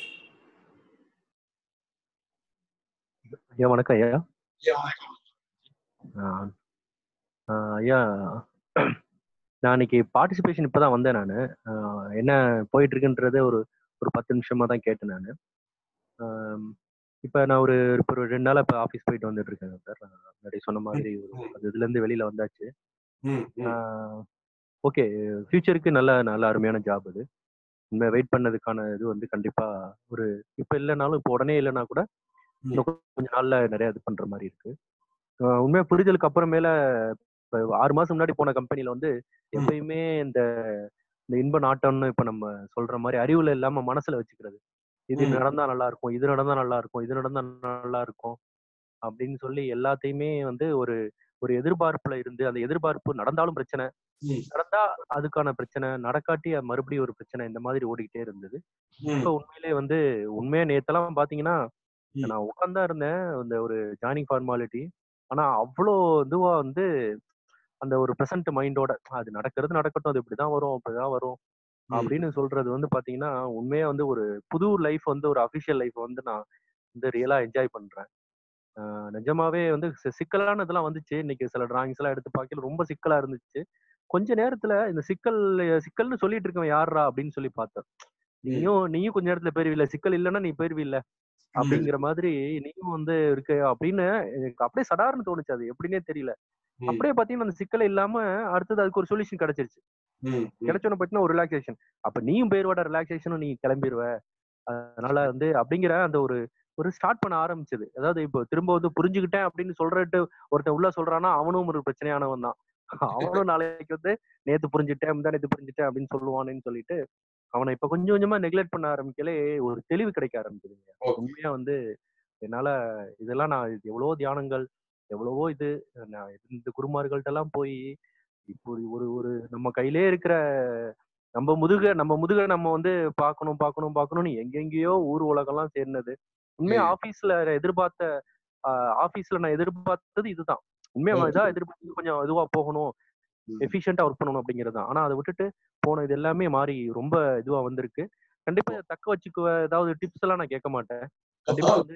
ஐயா வணக்கம் ஐயா ஐயா, வணக்கம். ஆ, ஆ, ஐயா நான் இன்னைக்கு பார்ட்டிசிபேஷன் இப்பதான் வந்தேன் நான் என்ன போயிட்டு இருக்குன்றத ஒரு ஒரு பத்து நிமிஷமா தான் கேட்டேன் நான் இப்ப நான் ஒரு இப்போ ஒரு ரெண்டு நாளா இப்ப ஆஃபீஸ் போயிட்டு வந்துட்டு இருக்கேன் சார் முன்னாடி சொன்ன மாதிரி ஒரு அது இதுல இருந்து வெளியில வந்தாச்சு ம், ம். ஓகே ஃபியூச்சருக்கு நல்ல நல்ல அருமையான ஜாப் அது உண்மை வெயிட் பண்ணதுக்கான இது வந்து கண்டிப்பா ஒரு இப்ப இல்லைனாலும் இப்போ உடனே இல்லைன்னா கூட இன்னும் கொஞ்ச நாள்ல நிறைய இது பண்ற மாதிரி இருக்கு ஆஹ் உண்மையா புரிதலுக்கு அப்புறமேல இப்ப ஆறு மாசம் முன்னாடி போன கம்பெனில வந்து எப்பயுமே இந்த இந்த இன்ப நாட்டம்னு இப்ப நம்ம சொல்ற மாதிரி அறிவுல இல்லாம மனசுல வச்சுக்கிறது இது ம். நடந்தா நல்லா இருக்கும் இது நடந்தா நல்லா இருக்கும் இது நடந்தா நல்லா இருக்கும் அப்படின்னு சொல்லி எல்லாத்தையுமே வந்து ஒரு ஒரு எதிர்பார்ப்புல இருந்து அந்த எதிர்பார்ப்பு நடந்தாலும் பிரச்சனை ம். நடந்தா அதுக்கான பிரச்சனை நடக்காட்டி அது மறுபடியும் ஒரு பிரச்சனை இந்த மாதிரி ஓடிக்கிட்டே இருந்தது ம். இப்ப உண்மையிலே வந்து உண்மையா நேத்தெல்லாம் பாத்தீங்கன்னா ம். நான் உட்கார்ந்தா இருந்தேன் அந்த ஒரு ஜாயினிங் ஃபார்மாலிட்டி ஆனா அவ்வளோ இதுவா வந்து அந்த ஒரு ப்ரெசன்ட் மைண்டோட அது நடக்கிறது நடக்கட்டும் அது இப்படிதான் வரும் அப்படிதான் வரும் ம். அப்படின்னு சொல்றது வந்து பாத்தீங்கன்னா உண்மையா வந்து ஒரு புது லைஃப் வந்து ஒரு அபிஷியல் லைஃப் வந்து நான் வந்து ரியலா என்ஜாய் பண்றேன் ஆஹ் நிஜமாவே வந்து சி- சிக்கலான இதெல்லாம் வந்துச்சு இன்னைக்கு சில டிராயிங்ஸ் எல்லாம் எடுத்து பார்க்கல ரொம்ப சிக்கலா இருந்துச்சு கொஞ்ச நேரத்துல இந்த சிக்கல் சிக்கல்னு சொல்லிட்டு இருக்கவன் யாருடா அப்படின்னு சொல்லி பார்த்தேன் நீயும் நீயும் கொஞ்ச நேரத்துல போயிருவில்ல சிக்கல் இல்லைன்னா நீ போயிருவில்ல அப்படிங்கிற மாதிரி நீயும் வந்து இருக்கு அப்படின்னு எனக்கு அப்படியே சடார்னு தோணுச்சு அது எப்படின்னே தெரியல ம். அப்படியே பாத்தீங்கன்னா அந்த சிக்கல் இல்லாம அடுத்தது அதுக்கு ஒரு சொல்யூஷன் கிடைச்சிருச்சு ம், ம். கிடைச்சோன்னு பார்த்தீங்கன்னா ஒரு ரிலாக்ஸேஷன் அப்ப நீயும் போயிருவாட ரிலாக்ஸேஷனும் நீ கிளம்பிடுவ அதனால வந்து அப்படிங்கிற அந்த ஒரு ஒரு ஸ்டார்ட் பண்ண ஆரம்பிச்சது அதாவது இப்போ திரும்ப வந்து புரிஞ்சுக்கிட்டேன் அப்படின்னு சொல்றட்டு ஒருத்தன் உள்ள சொல்றானா அவனும் ஒரு பிரச்சனையானவன் தான் அவனும் நாளைக்கு வந்து நேத்து புரிஞ்சுட்டேன் முந்தா நேத்து புரிஞ்சுட்டேன் அப்படின்னு சொல்லுவானேன்னு சொல்லிட்டு அவனை இப்ப கொஞ்சம் கொஞ்சமா நெக்லெக்ட் பண்ண ஆரம்பிக்கலே ஒரு தெளிவு கிடைக்க ஆரம்பிக்குதுங்க உண்மையா வந்து என்னால இதெல்லாம் நான் இது எவ்வளவோ தியானங்கள் எவ்வளவோ இது நான் இந்த குருமார்கள்ட்ட எல்லாம் போய் இப்போ ஒரு ஒரு நம்ம கையிலே இருக்கிற நம்ம முதுக நம்ம முதுக நம்ம வந்து பார்க்கணும் பார்க்கணும் பார்க்கணும்னு எங்கெங்கேயோ ஊர் உலகம்லாம் சேர்ந்தது உண்மையா ஆபீஸ்ல எதிர்பார்த்த ஆபீஸ்ல நான் எதிர்பார்த்தது இதுதான் உண்மையா ம். இதா எதிர்பார்த்து கொஞ்சம் இதுவா போகணும் எஃபிஷியண்டா ஒர்க் பண்ணணும் அப்படிங்கிறது தான் ஆனா அதை விட்டுட்டு போன இது எல்லாமே மாறி ரொம்ப இதுவா வந்திருக்கு கண்டிப்பா இதை தக்க வச்சுக்குவ ஏதாவது டிப்ஸ் எல்லாம் நான் கேட்க மாட்டேன் கண்டிப்பா வந்து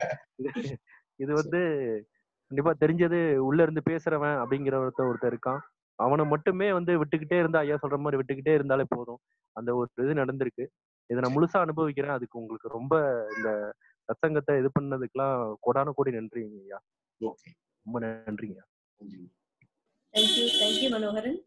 இது- இது வந்து கண்டிப்பா தெரிஞ்சது உள்ள இருந்து பேசுறவன் அப்படிங்கிற ஒருத்தன் ஒருத்தன் இருக்கான் அவனை மட்டுமே வந்து விட்டுக்கிட்டே இருந்தா ஐயா சொல்ற மாதிரி விட்டுக்கிட்டே இருந்தாலே போதும் அந்த ஒரு இது நடந்திருக்கு இதை நான் முழுசா அனுபவிக்கிறேன் அதுக்கு உங்களுக்கு ரொம்ப இந்த சத்சங்கத்தை இது பண்ணதுக்கெல்லாம் கோடான கோடி நன்றிங்க ஐயா ஓகே ரொம்ப நன்றிங்க தேங்க்யூ தேங்க்யூ மனோகரன்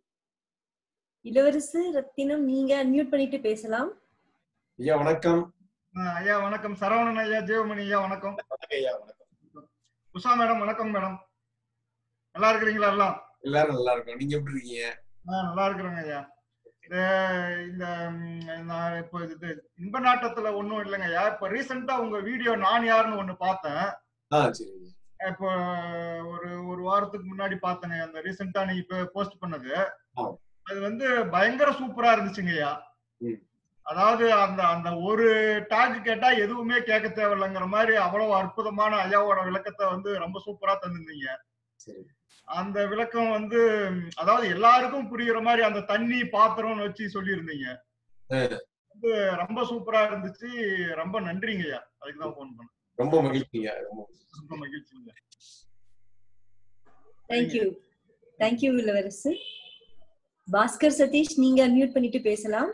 இளவரசு ரத்தினம் நீங்க அன்மியூட் பண்ணிட்டு பேசலாம் ஐயா வணக்கம் ஆ, ஐயா வணக்கம் சரவணன் ஐயா ஜீவமணி ஐயா வணக்கம் ஐயா வணக்கம் உஷா மேடம் வணக்கம் மேடம் நல்லா இருக்கிறீங்களா எல்லாம் எல்லாரும் நல்லா இருக்கோம் நீங்க எப்படி இருக்கீங்க ஆ, நல்லா இருக்கிறேங்க ஐயா இது இந்த ம், நான் இப்போ இது இன்ப நாட்டத்துல ஒண்ணும் இல்லைங்க ஐயா இப்போ ரீசெண்டா உங்க வீடியோ நான் யாருன்னு ஒண்ணு பார்த்தேன் ஆ சரிங்க இப்போ ஒரு ஒரு வாரத்துக்கு முன்னாடி பார்த்தேங்க அந்த ரீசெண்டா நீ இப்போ போஸ்ட் பண்ணது ஆ. அது வந்து பயங்கர சூப்பரா இருந்துச்சுங்க ஐயா ம். அதாவது அந்த அந்த ஒரு டாக் கேட்டா எதுவுமே கேட்க தேவையில்லைங்கிற மாதிரி அவ்வளவு அற்புதமான ஐயாவோட விளக்கத்தை வந்து ரொம்ப சூப்பரா தந்திருந்தீங்க சரி அந்த விளக்கம் வந்து ம், அதாவது எல்லாருக்கும் புரியுற மாதிரி அந்த தண்ணி பாத்திரம்னு வச்சு சொல்லியிருந்தீங்க வந்து ரொம்ப சூப்பரா இருந்துச்சு ரொம்ப நன்றிங்க ஐயா அதுக்கு தான் ஃபோன் பண்ணேன் ரொம்ப மகிழ்ச்சிங்க ரொம்ப ரொம்ப மகிழ்ச்சிங்க தேங்க்யூ தேங்க்யூ இளவரசு பாஸ்கர் சதீஷ் நீங்க அன்மியூட் பண்ணிட்டு பேசலாம்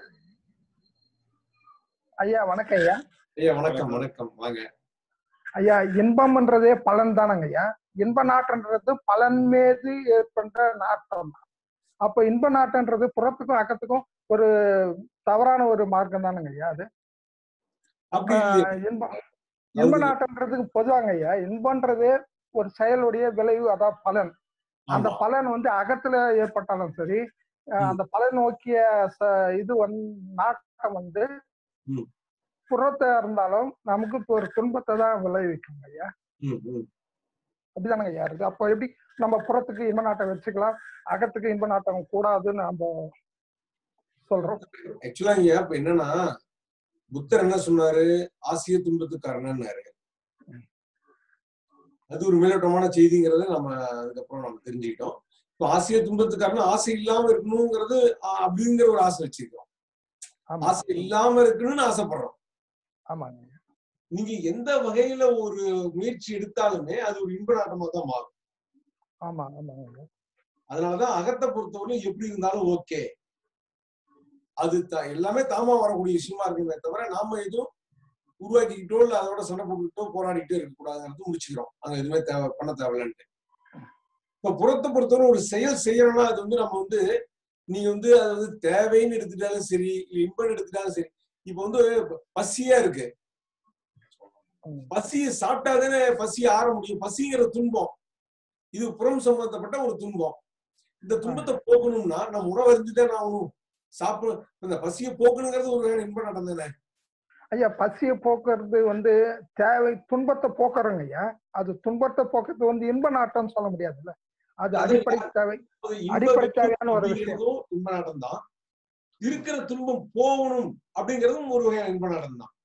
ஐயா வணக்கம் ஐயா ஐயா வணக்கம் வணக்கம் வாங்க ஐயா இன்பம்ன்றதே பலன் தானங்க ஐயா இன்ப நாட்டன்றது பலன் மீது ஏற்பட்ட நாட்டம் அப்ப இன்ப நாட்டன்றது புறத்துக்கும் அக்கத்துக்கும் ஒரு தவறான ஒரு மார்க்கம் தானங்க ஐயா அது அப்படி ஆஹ் இல்லையே. இன்பம் இன்ப நாட்டன்றதுக்கு பொதுவாங்க ஐயா இன்பன்றது ஒரு செயலுடைய விளைவு அதான் பலன் அந்த ஆமா. பலன் வந்து அகத்துல ஏற்பட்டாலும் சரி ஆஹ் அந்த பலன் நோக்கிய ச- இது வந்து நாட்டம் வந்து ம். புறத்தை இருந்தாலும் நமக்கு இப்போ ஒரு துன்பத்தை தான் விளைவிக்கும் ஐயா ம், ம். அப்படிதானங்க ஐயா இருக்கு அப்போ எப்படி நம்ம புறத்துக்கு இன்ப நாட்டம் வச்சுக்கலாம் அகத்துக்கு இன்ப நாட்டம் கூடாதுன்னு நம்ம சொல்றோம் ஆக்சுவலா இங்க இப்ப என்னன்னா புத்தர் என்ன சொன்னாரு ஆசிய துன்பத்துக்கு காரணம்னாரு அது ஒரு மேலோட்டமான செய்திங்கிறத நம்ம அதுக்கப்புறம் நம்ம தெரிஞ்சுக்கிட்டோம் இப்போ ஆசிய துன்பத்துக்கு காரணம் ஆசை இல்லாம இருக்கணுங்கிறது அ- அப்படிங்கிற ஒரு ஆசை வச்சிருக்கோம் ஆமா ஆசை இல்லாம இருக்கணும்னு ஆசைப்படுறோம் ஆமாங்க ஐயா. நீங்க எந்த வகையில ஒரு முயற்சி எடுத்தாலுமே அது ஒரு இன்ப நாட்டமா தான் மாறும் ஆமா ஆமாங்க ஐயா. அதனாலதான் அகத்தை பொறுத்தவரை எப்படி இருந்தாலும் ஓகே அது த- எல்லாமே தாமா வரக்கூடிய விஷயமா இருக்குமே தவிர நாம எதுவும் உருவாக்கிக்கிட்டோ இல்ல அதோட சண்டை போட்டுக்கிட்டோ போராடிக்கிட்டோ இருக்கக்கூடாதுங்கிறது முடிச்சுக்கிறோம் அங்க எதுவுமே தேவை பண்ண தேவையில்லைன்ட்டு இப்ப புறத்தை பொறுத்தவரை ஒரு செயல் செய்யணும்னா அது வந்து நம்ம வந்து நீங்க வந்து அது வந்து தேவைன்னு எடுத்துட்டாலும் சரி இல்ல இன்பம் எடுத்துட்டாலும் சரி இப்ப வந்து பசியா இருக்கு பசியை சாப்பிட்டாதானே பசி ஆற முடியும் பசிங்கிற துன்பம் இது புறம் சம்பந்தப்பட்ட ஒரு துன்பம் இந்த துன்பத்தை போக்கணும்னா நம்ம உணவு இருந்துதான் ஆகணும் சாப்பிட இந்த பசியை போக்கணுங்கிறது ஒரு வகையான இன்ப நடம் தானே ஐயா பசியை போக்குறது வந்து தேவை துன்பத்தை போக்குறோங்க ஐயா அது துன்பத்தை போக்குறது வந்து இன்ப நாட்டம்னு சொல்ல முடியாதுல்ல அது அடிப்படை தேவை அது இன்ப அடிப்படை வெற்றி தேவையான ஒரு விஷயம் அப்படிங்கிறதும் இன்ப நாட்டம் தான் இருக்கிற துன்பம் போகணும் அப்படிங்கிறதும் ஒரு வகையான இன்ப நாட்டம் தான்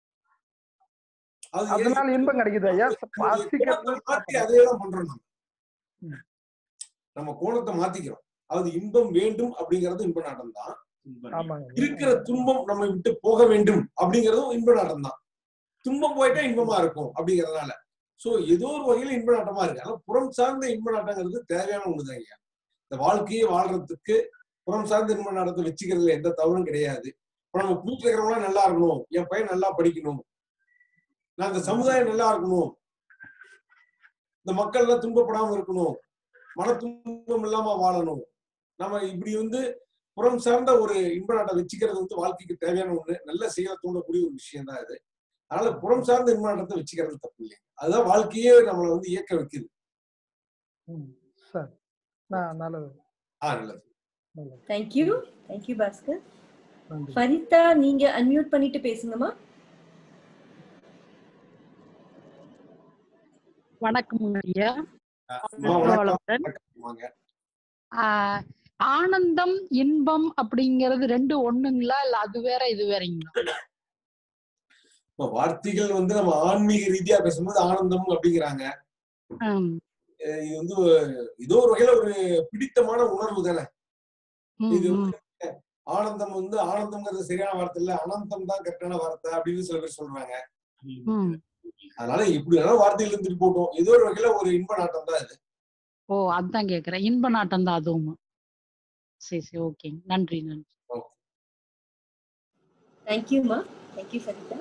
அது அதனால இன்பம் கிடைக்குது ஐயா கோணத்தை மாத்தி அதே தான் பண்றோம் நம்ம நம்ம கோணத்தை மாத்திக்கிறோம் அது இன்பம் வேண்டும் அப்படிங்கிறது இன்ப நாட்டம் தான் ஆமாங்க இருக்கிற துன்பம் நம்மை விட்டு போக வேண்டும் அப்படிங்கிறதும் இன்ப நாட்டம் தான் துன்பம் போயிட்டா இன்பமா இருக்கும் அப்படிங்கறதுனால சோ ஏதோ ஒரு வகையில இன்ப நாட்டமா இருக்கு ஆனா புறம் சார்ந்த இன்ப நாட்டங்கிறது தேவையான ஒண்ணுதான் ஐயா இந்த வாழ்க்கையை வாழ்றதுக்கு புறம் சார்ந்த இன்ப நாட்டத்தை வச்சுக்கிறதுல எந்த தவறும் கிடையாது இப்ப நம்ம வீட்டுல இருக்கிறவங்க நல்லா இருக்கணும் என் பையன் நல்லா படிக்கணும் நான் இந்த சமுதாயம் நல்லா இருக்கணும் இந்த மக்கள் எல்லாம் துன்பப்படாம இருக்கணும் மன துன்பம் இல்லாம வாழணும் நம்ம இப்படி வந்து புறம் சார்ந்த ஒரு இன்ப நாட்டை வச்சுக்கிறது வந்து வாழ்க்கைக்கு தேவையான ஒண்ணு நல்ல செயலை தூண்டக்கூடிய ஒரு விஷயம் தான் இது அதனால புறம் சார்ந்த இன்ப நாட்டத்தை வச்சுக்கிறது தப்பு இல்லை அதுதான் வாழ்க்கையே நம்மளை வந்து இயக்க வைக்குது ம், சரி நான் நல்லது ஆ நல்லது நல்லது தேங்க்யூ தேங்க்யூ பாஸ்கர் நன்றி ஃபரிதா நீங்க அன்மியூட் பண்ணிட்டு பேசுங்கம்மா வணக்கம் ஐயா அம்மா வணக்கம் வளமுடன். வாங்க ஆஹ் ஆனந்தம் இன்பம் அப்படிங்கிறது ரெண்டு ஒண்ணுங்களா இல்ல அது வேற இது வேறங்களா இப்ப வார்த்தைகள் வந்து நம்ம ஆன்மீக ரீதியா பேசும்போது ஆனந்தம் அப்படிங்கிறாங்க ஹம், அஹ் இது வந்து ஏதோ ஒரு வகையில ஒரு பிடித்தமான உணர்வு தானே ஹம், இது ஹம். வந்து ஆனந்தம் வந்து ஆனந்தம்ங்கிறது சரியான வார்த்தை இல்ல அனந்தம் தான் கரெக்டான வார்த்தை அப்படின்னு சில பேர் சொல்றாங்க ஹம். அதனால இப்படி வேணாலும் வார்த்தைகள் இருந்துட்டு போட்டோம் ஏதோ ஒரு வகையில ஒரு இன்ப நாட்டம் தான் இது ஓ அதான் கேக்குறேன் இன்ப நாட்டம் தான் அதுவும் சரி சரி ஓகே நன்றி நன்றி தேங்க்யூம்மா தேங்க்யூ ஃபரிதா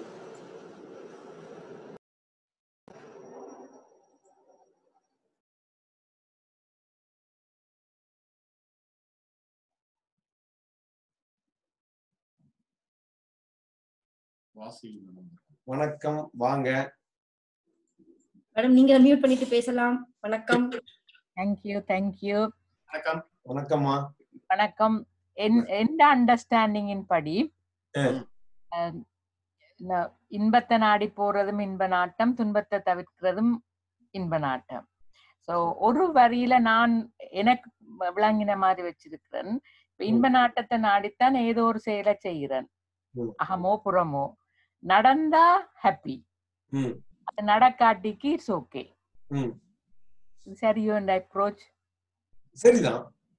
வணக்கம் வாங்க மேடம் நீங்க அன்மியூட் பண்ணிட்டு பேசலாம் வணக்கம் தேங்க்யூ தேங்க்யூ வணக்கம் வணக்கம்மா வணக்கம் என் எந்த அண்டர்ஸ்டாண்டிங்கின் படி அஹ், அஹ், ந- இன்பத்தை நாடி போறதும் இன்ப நாட்டம் துன்பத்தை தவிர்க்கிறதும் இன்ப நாட்டம் சோ ஒரு வரியில நான் எனக்கு விளங்கின மாதிரி வச்சிருக்கிறேன் இப்ப இன்ப நாட்டத்தை நாடித்தான் ஏதோ ஒரு செயலை செய்கிறேன் ம். அகமோ புறமோ நடந்தா ஹாப்பி ம், அது நடக்காட்டிக்கு இட்ஸ் ஓகே ம். சரியோ இந்த அப்ரோச் சரிதான்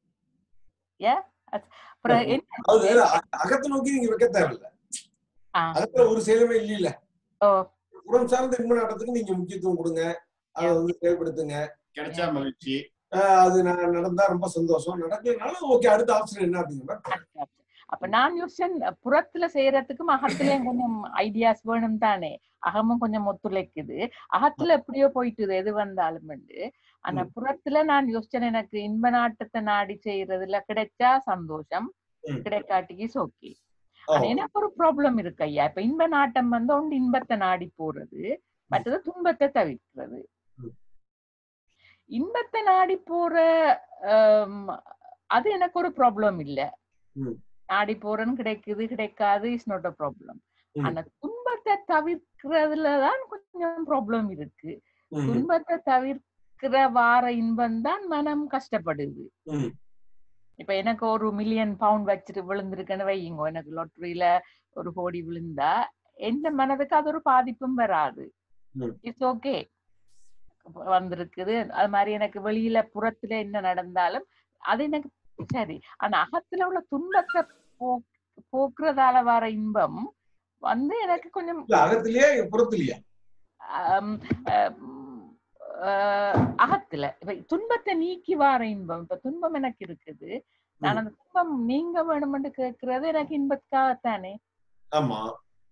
ஏ அப்புறம் என்ன அது அ- அகத்தை நோக்கி நீங்க வைக்க தேவையில்ல ஆ. அகத்துல ஒரு செயலுமே இல்ல ஓ புறம் சார்ந்த இன்ப நாட்டத்துக்கு நீங்க முக்கியத்துவம் கொடுங்க அதை வந்து செயல்படுத்துங்க கிடைச்சா மகிழ்ச்சி அஹ், அது ந- நடந்தா ரொம்ப சந்தோஷம் நடக்கலனாலும் ஓகே அடுத்த ஆப்ஷன் என்ன அப்படிங்கிற அப்ப நான் யோசிச்சேன் புறத்துல செய்யறதுக்கும் அகத்துலயும் கொஞ்சம் ஐடியாஸ் வேணும் தானே அகமும் கொஞ்சம் ஒத்துழைக்குது அகத்துல எப்படியோ போயிட்டுது எது வந்தாலும் ஆனா ம். புறத்துல நான் யோசிச்சேன் எனக்கு இன்ப நாட்டத்தை நாடி செய்யறதுல கிடைச்சா சந்தோஷம் ம். கிடைக்காட்டிக்கு ஓகே ஆ. ஆனா எனக்கு ஒரு ப்ராப்ளம் இருக்கு ஐயா இப்ப இன்ப நாட்டம் வந்து ஒன்று இன்பத்தை நாடி போறது மற்றது துன்பத்தை தவிர்க்கிறது ம். இன்பத்தை நாடி போற ஆம், அது எனக்கு ஒரு ப்ராப்ளம் இல்ல ம். நாடி போறன்னு கிடைக்குது கிடைக்காது இஸ் நாட் அ ப்ராப்ளம் ம். ஆனா துன்பத்தை தவிர்க்கிறதுல தான் கொஞ்சம் ப்ராப்ளம் இருக்கு ம். துன்பத்தை தவிர்க்கிற வார இன்பம் தான் மனம் கஷ்டப்படுது ம். இப்ப எனக்கு ஒரு மில்லியன் பவுண்ட் வச்சுட்டு விழுந்திருக்குன்னு வையுங்க எனக்கு லாட்டரியில ஒரு கோடி விழுந்தா எந்த மனதுக்கு அது ஒரு பாதிப்பும் வராது ம். இட்ஸ் ஓகே வந்திருக்குது அது மாதிரி எனக்கு வெளியில புறத்துல என்ன நடந்தாலும் அது எனக்கு சரி ஆனா அகத்துல உள்ள துன்பத்தை போ போக்குறதால வர இன்பம் வந்து எனக்கு கொஞ்சம் இல்ல அகத்திலேயே புறத்திலேயே ஆம், ஆம், ஆஹ், அகத்துல இப்ப துன்பத்தை நீக்கி வார இன்பம் இப்ப துன்பம் எனக்கு இருக்குது நான் அந்த துன்பம் நீங்க வேணும்னு கேட்கறது எனக்கு இன்பத்துக்காகத்தானே ஆமா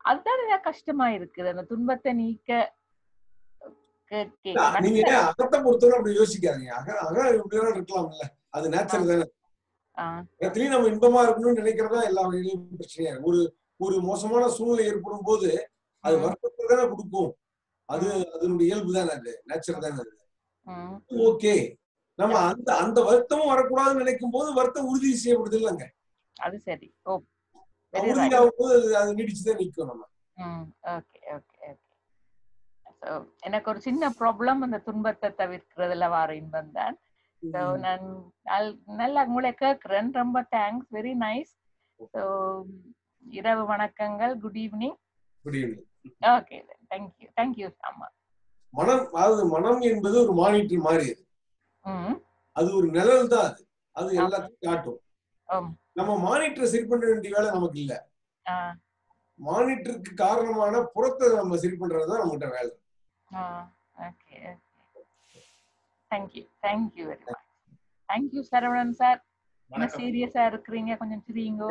அதுதான் எனக்கு கஷ்டமா இருக்குது அந்த துன்பத்தை நீக்க கே- கே- நீங்க மற்ற அகத்தை பொறுத்தவரை அப்படி யோசிக்காதீங்க அக அக எப்படி வேணாலும் இருக்கலாம்ல அது நேச்சுரல் தானே ஆ, அகத்திலயும் நம்ம இன்பமா இருக்கணும்னு நினைக்கிறதா எல்லா வகையிலும் பிரச்சனையா இருக்கு ஒரு ஒரு மோசமான சூழ்நிலை ஏற்படும் போது அது வருத்தத்தை தானே கொடுக்கும் அது அதனுடைய இயல்பு தானே அது நேச்சுரல் தானே அது ம், ஓகே நம்ம அந்த அந்த வருத்தமும் வரக்கூடாதுன்னு நினைக்கும் போது வருத்தம் உறுதி செய்யப்படுது இல்லைங்க அது சரி ஓ வெரி ரைட் உறுதியாகும் போது அது- அது நீடிச்சுதான் நிக்கும் நம்ம ம் ஓகே ஓகே ஓகே ஸோ எனக்கு ஒரு சின்ன ப்ராப்ளம் அந்த துன்பத்தை தவிர்க்கிறதுல வர இன்பம் தான் ஸோ நான் நல்- நல்லா உங்களை கேட்குறேன் ரொம்ப தேங்க்ஸ் வெரி நைஸ் ஸோ இரவு வணக்கங்கள் good evening good evening okay thank you thank you ஆமா மனம் அதாவது மனம் என்பது ஒரு மானிட்டர் மாதிரி அது ம் அது ஒரு நிழல் தான் அது அது எல்லாத்தையும் காட்டும் ஆம் நம்ம மானிட்டரை சரி பண்ண வேண்டிய வேலை நமக்கு இல்ல ஆ மானிட்டருக்கு காரணமான புறத்தை நம்ம சரி பண்றதுதான் நம்மகிட்ட வேலை ஆ okay thank you thank you very much thank you Saravanan sir என்ன வணக்கம். சீரியஸா இருக்கிறீங்க கொஞ்சம் சிரிங்கோ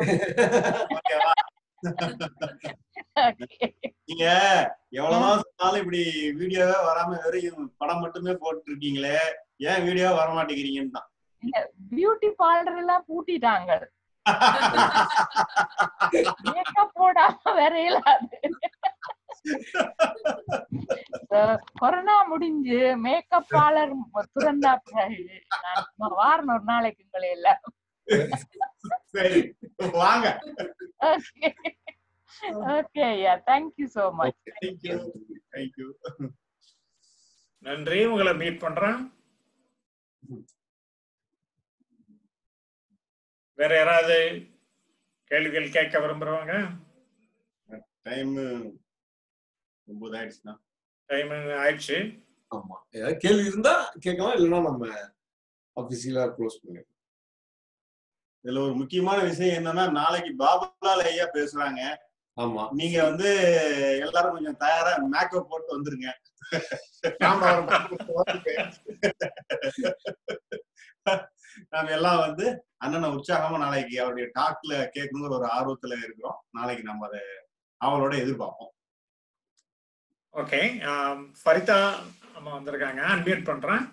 நீங்க எவ்வளவுதான் சொன்னாலும் இப்படி வீடியோவே வராம வெறும் படம் மட்டுமே போட்டு இருக்கீங்களே ஏன் வீடியோ வர மாட்டேங்கிறீங்கன்னு தான் இல்ல பியூட்டி பார்லர் எல்லாம் பூட்டிட்டாங்க மேக்கப் போடாம வேற இயலாது So, கொரோனா முடிஞ்சு மேக்கப் பார்லர் திறந்தா பிறகு நான் சும்மா வாரம் ஒரு நாளைக்கு உங்களை எல்லாம் சரி வாங்க ஓகே ஓகே ஐயா thank you so much thank you thank you நன்றி உங்களை மீட் பண்றேன் வேற யாராவது கேள்விகள் கேட்க விரும்புறவங்க டைம் ஒன்பது ஆயிடுச்சுண்ணா டைம் ஆயிடுச்சு ஆமா ஏதாவது கேள்வி இருந்தா கேட்கலாம் இல்லைன்னா நம்ம அபிஷியலா க்ளோஸ் பண்ணிடலாம் இதுல ஒரு முக்கியமான விஷயம் என்னன்னா நாளைக்கு பாபுலால் ஐயா பேசுறாங்க ஆமா நீங்க வந்து எல்லாரும் கொஞ்சம் தயாரா மேக்கப் போட்டு வந்துருங்க நாம அவரை நாம எல்லாம் வந்து அண்ணனை உற்சாகமா நாளைக்கு அவருடைய டாக்ல கேட்கணுங்கிற ஒரு ஆர்வத்துல இருக்கிறோம் நாளைக்கு நம்ம அதை அவளோட எதிர்பார்ப்போம் ஓகே ஃபரிதா அம்மா வந்திருக்காங்க அன்மியூட் பண்றேன்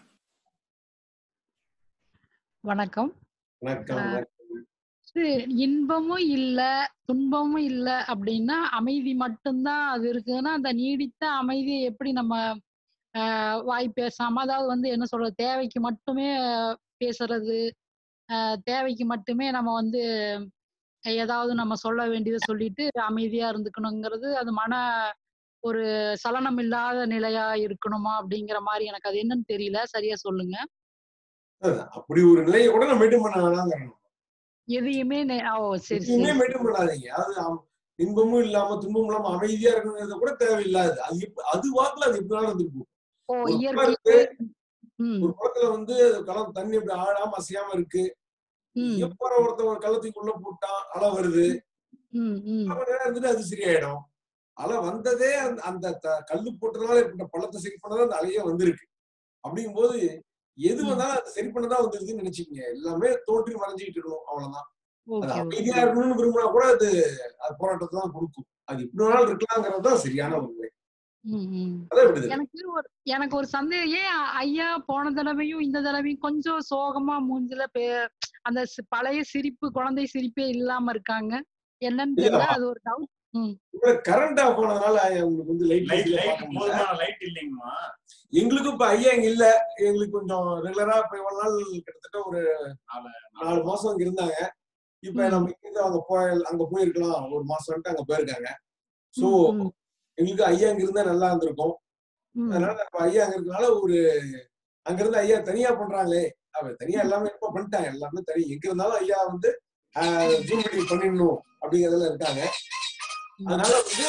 வணக்கம் வணக்கம் இது இன்பமும் இல்ல துன்பமும் இல்ல அப்படின்னா அமைதி மட்டும்தான் அது இருக்குன்னா அந்த நீடித்த அமைதியை எப்படி நம்ம ஆஹ், வாய் பேசாம அதாவது வந்து என்ன சொல்றது தேவைக்கு மட்டுமே ஆஹ், பேசுறது ஆஹ், தேவைக்கு மட்டுமே நம்ம வந்து ஏதாவது நம்ம சொல்ல வேண்டியதை சொல்லிட்டு அமைதியா இருந்துக்கணுங்கிறது அது மன ஒரு சலனம் இல்லாத நிலையா இருக்கணுமா அப்படிங்கிற மாதிரி எனக்கு அது என்னன்னு தெரியல சரியா சொல்லுங்க அப்படி ஒரு நிலையை கூட நம்ம மெயின்டைன் பண்ண வேணாங்கிறோம் எதையுமே நெ- ஓ சரி எதுவுமே சரி மெயின்டைன் பண்ணாதீங்க அது அம்- இன்பமும் இல்லாம துன்பமும் இல்லாம அமைதியா இருக்கணுங்கிறது கூட தேவையில்லாது அது எப்ப அது வாக்குல அது எப்படி வேணாலும் இருந்துட்டு போகும். ஓ ஒரு குளம் இயற்கை இருக்கு ம் ஒரு குளத்துல வந்து கலம் தண்ணி அப்படி ஆழாம அசையாம இருக்கு ம் எப்ப ஒருத்தன் ஒரு கள்ளத்துக்கு உள்ள போட்டான் அலை வருது ம் ம் கொஞ்ச நேரம் இருந்துட்டு அது சரியாயிடும் அலை வந்ததே அந்த அந்த த- கல்லு போட்டதுனால ஏற்பட்ட பள்ளத்தை சரி பண்ணதான் அந்த அலையே வந்திருக்கு அப்படிங்கும்போது எது ம் வந்தாலும் அது சரி பண்ணதான் வந்துருதுன்னு நினைச்சுக்கங்க எல்லாமே தோன்றி மறைஞ்சிட்டு இருக்கணும் அவ்வளவுதான் அது ஓகே ஓகே அமைதியா இருக்கணும்னு விரும்பினா கூட அது அது போராட்டத்தை தான் கொடுக்கும் அது இப்படி வேணாலும் இருக்கலாங்கிறது தான் சரியான ஒரு நிலை ம் ம் அதான் விடுதலை எனக்கு ஒரு எனக்கு ஒரு சந்தேகம் ஏன் ஐயா போன தடவையும் இந்த தடவையும் கொஞ்சம் சோகமா மூஞ்சில பே அந்த சி- பழைய சிரிப்பு குழந்தை சிரிப்பே இல்லாம இருக்காங்க என்னன்னு தெரியல இல்ல அது ஒரு டவுட் ம் கரண்ட் ஆஃப் போனதுனால உங்களுக்கு வந்து லைட் லைட் வசதியா லைட் பார்க்க முடியல போதுமான லைட் இல்லைங்கம்மா எங்களுக்கும் இப்ப ஐயா இங்க இல்ல எங்களுக்கு கொஞ்சம் ரெகுலரா இப்ப இவ்வளவு நாள் கிட்டத்தட்ட ஒரு நாலு மாசம் இங்க இருந்தாங்க இப்ப ம் நம்ம இங்க அவங்க போய் அங்க போயிருக்கலாம் ஒரு மாசம் வந்துட்டு அங்க போயிருக்காங்க சோ ம் ம் எங்களுக்கு ஐயா இங்க இருந்தா நல்லா இருந்திருக்கும் ம் அதனால நம்ம ஐயா அங்க இருக்கனால ஒரு அங்க இருந்து ஐயா தனியா பண்றாங்களே அவர் தனியா எல்லாமே இப்ப பண்ணிட்டாங்க எல்லாமே தனி எங்க இருந்தாலும் ஐயா வந்து ஜூம் மீட்டிங் பண்ணிடணும் அப்படிங்கறதுல இருக்காங்க ம் அதனால வந்து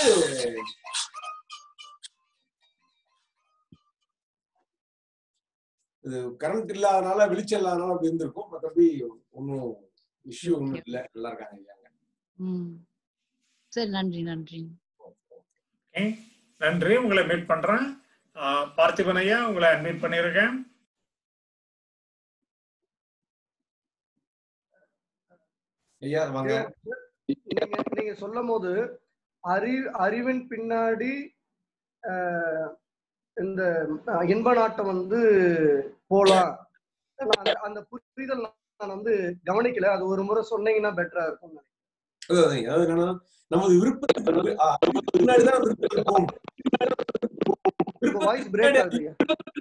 இது கரண்ட் இல்லாதனால வெளிச்சம் இல்லாதனால அப்படி இருந்திருக்கும் மற்றபடி ஒன்றும் இஷ்யூ ஓகே ஒன்றும் இல்லை நல்லா இருக்காங்க ஐயா ம் சரி நன்றி நன்றி ஓகே நன்றி உங்களை மீட் பண்றேன் ஆஹ் பார்த்திபன் ஐயா உங்களை மீட் பண்ணியிருக்கேன் ஐயா வாங்க நீங்க நீங்க சொல்லும் போது அறி அறிவின் பின்னாடி ஆஹ், இந்த ஆஹ், இன்ப நாட்டம் வந்து போலாம் நான் அந்த- அந்த புரிதல் நான் வந்து கவனிக்கல அது ஒரு முறை சொன்னீங்கன்னா பெட்டரா இருக்கும் அதான் அது என்னன்னா நமது விருப்பத்துக்கு அ, அறிவுக்கு பின்னாடிதான் விருப்பத்துக்கு போகணும் வாய்ஸ் பிரேக் ஆகுதுங்க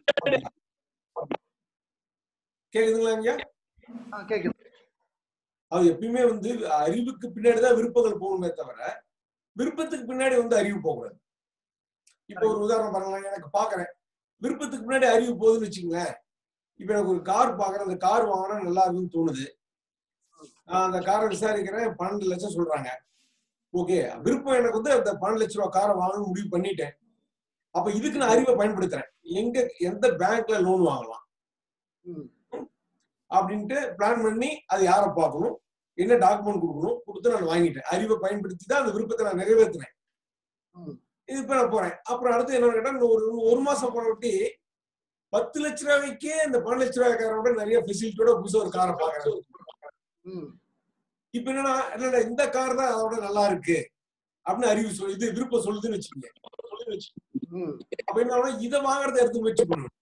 கேக்குதுங்களா ஐயா ஆ, கேக்குது அது எப்பயுமே வந்து அறிவுக்கு பின்னாடிதான் விருப்பங்கள் போகணுமே தவிர விருப்பத்துக்கு பின்னாடி வந்து அறிவு போகக்கூடாது இப்ப ஒரு உதாரணம் பாருங்களேன் எனக்கு பாக்குறேன் விருப்பத்துக்கு பின்னாடி அறிவு போகுதுன்னு வச்சுங்களேன் இப்ப எனக்கு ஒரு கார் பாக்குறேன் அந்த கார் வாங்கினா நல்லா இருக்குன்னு தோணுது நான் அந்த காரை விசாரிக்கிறேன் பன்னெண்டு லட்சம் சொல்றாங்க ஓகே விருப்பம் எனக்கு வந்து அந்த பன்னெண்டு லட்ச ரூபா காரை வாங்கணும்னு முடிவு பண்ணிட்டேன் அப்ப இதுக்கு நான் அறிவை பயன்படுத்துறேன் எங்க எந்த பேங்க்ல லோன் வாங்கலாம் அப்படின்ட்டு பிளான் பண்ணி அது யாரை பார்க்கணும் என்ன டாக்குமெண்ட் கொடுக்கணும் கொடுத்து நான் வாங்கிட்டேன் அறிவை பயன்படுத்தி தான் அந்த விருப்பத்தை நான் நிறைவேற்றினேன் இது இப்ப நான் போறேன் அப்புறம் அடுத்து என்ன கேட்டா இன்னும் ஒரு ஒரு மாசம் போனபடி பத்து லட்ச ரூபாய்க்கே இந்த பன்னெண்டு லட்ச ரூபாய் காரோட நிறைய ஃபெசிலிட்டியோட புதுசா ஒரு காரை பாக்குறேன் இப்ப என்னன்னா இல்ல இந்த கார் தான் அதோட நல்லா இருக்கு அப்படின்னு அறிவு சொல்லு இது விருப்பம் சொல்லுதுன்னு வச்சுக்கோங்க அப்ப என்ன ஆகும்னா, இதை வாங்குறத எடுத்து முயற்சி பண்ணணும்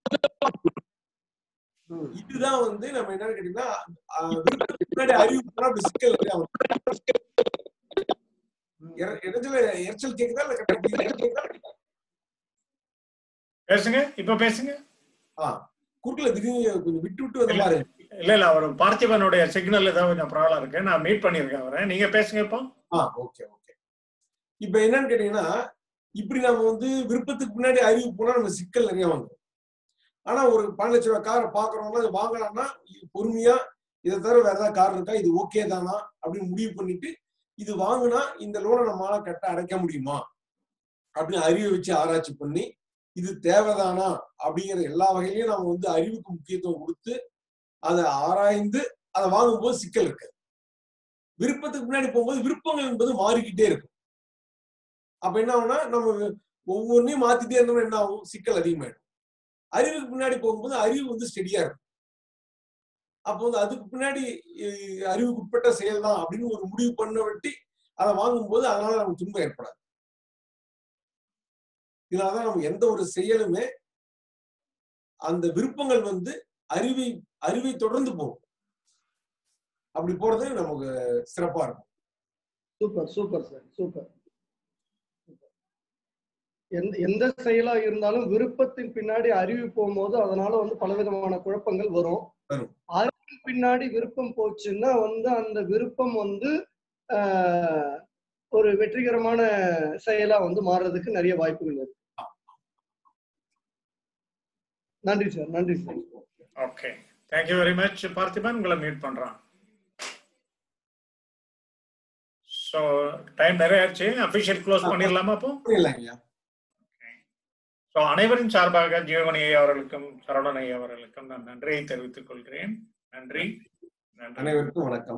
இதுதான் வந்து நம்ம என்னன்னு கேட்டீங்கன்னா ஆஹ், விருப்பத்துக்கு முன்னாடி அறிவு போனா அப்படி சிக்கல் நிறைய வரும். இற- இடைஞ்சல எரிச்சல் கேக்குதா இல்ல கரெக்டா கேக்குதா பேசுங்க இப்ப பேசுங்க ஆ குறுக்கல திடீர்னு கொஞ்சம் விட்டு விட்டு வந்த மாதிரி இருக்கு. இல்ல இல்ல அவர் பார்த்திபனுடைய சிக்னல் ஏதாவது கொஞ்சம் ப்ராப்ளம் இருக்கு நான் மீட் பண்ணியிருக்கேன் அவரை நீங்க பேசுங்க இப்போ ஆ ஓகே ஓகே இப்ப என்னன்னு கேட்டீங்கன்னா இப்படி நம்ம வந்து விருப்பத்துக்கு முன்னாடி அறிவு போனா நம்ம சிக்கல் நிறைய வந்துடும் ஆனா ஒரு பன்னெண்டு லட்ச ரூபாய் காரை பாக்குறோம்னா அது வாங்கலாம்னா இது பொறுமையா இதை தவிர வேற ஏதாவது கார் இருக்கா இது ஓகே தானா அப்படின்னு முடிவு பண்ணிட்டு இது வாங்குனா இந்த லோனை நம்மளால கட்ட அடைக்க முடியுமா அப்படின்னு அறிவை வச்சு ஆராய்ச்சி பண்ணி இது தேவைதானா அப்படிங்கிற எல்லா வகையிலையும் நம்ம வந்து அறிவுக்கு முக்கியத்துவம் கொடுத்து அதை ஆராய்ந்து அதை வாங்கும்போது சிக்கல் இருக்கு விருப்பத்துக்கு முன்னாடி போகும்போது விருப்பங்கள் என்பது மாறிக்கிட்டே இருக்கும் அப்ப என்ன ஆகும்னா நம்ம ஒவ்வொன்றையும் மாத்திட்டே இருந்தோம்னா என்ன ஆகும் சிக்கல் அதிகமாயிடும் அறிவுக்கு பின்னாடி போகும்போது அறிவு வந்து ஸ்டெடியா இருக்கும் அப்போ வந்து அதுக்கு பின்னாடி அஹ், அறிவுக்கு உட்பட்ட செயல் தான் அப்படின்னு ஒரு முடிவு பண்ண வெட்டி அதை வாங்கும்போது அதனால நமக்கு துன்பம் ஏற்படாது இதனாலதான் நம்ம எந்த ஒரு செயலுமே அந்த விருப்பங்கள் வந்து அறிவை அறிவை தொடர்ந்து போகும் அப்படி போறது நமக்கு சிறப்பா இருக்கும் சூப்பர் சூப்பர் சார் சூப்பர் எந்த எந்த செயலா இருந்தாலும் விருப்பத்தின் பின்னாடி அறிவு போகும்போது அதனால வந்து பலவிதமான குழப்பங்கள் வரும் வரும். அறிவின் பின்னாடி விருப்பம் போச்சுன்னா வந்து அந்த விருப்பம் வந்து ஆஹ், ஒரு வெற்றிகரமான செயலா வந்து மாறுறதுக்கு நிறைய வாய்ப்புகள் இருக்கு நன்றி சார் நன்றி sir okay thank you very much Parthiban உங்களை மீட் பண்றான் ஸோ டைம் நிறைய ஆச்சு அபிஷியல் க்ளோஸ் பண்ணிடலாமா அப்போ பண்ணிடலாங்கய்யா ஸோ அனைவரின் சார்பாக ஜீவமணி ஐயா அவர்களுக்கும் சரவணன் ஐயா அவர்களுக்கும் நான் நன்றியை தெரிவித்துக் கொள்கிறேன் நன்றி நன்றி அனைவருக்கும் வணக்கம்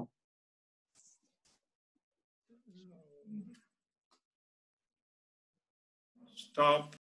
ஸ்டாப்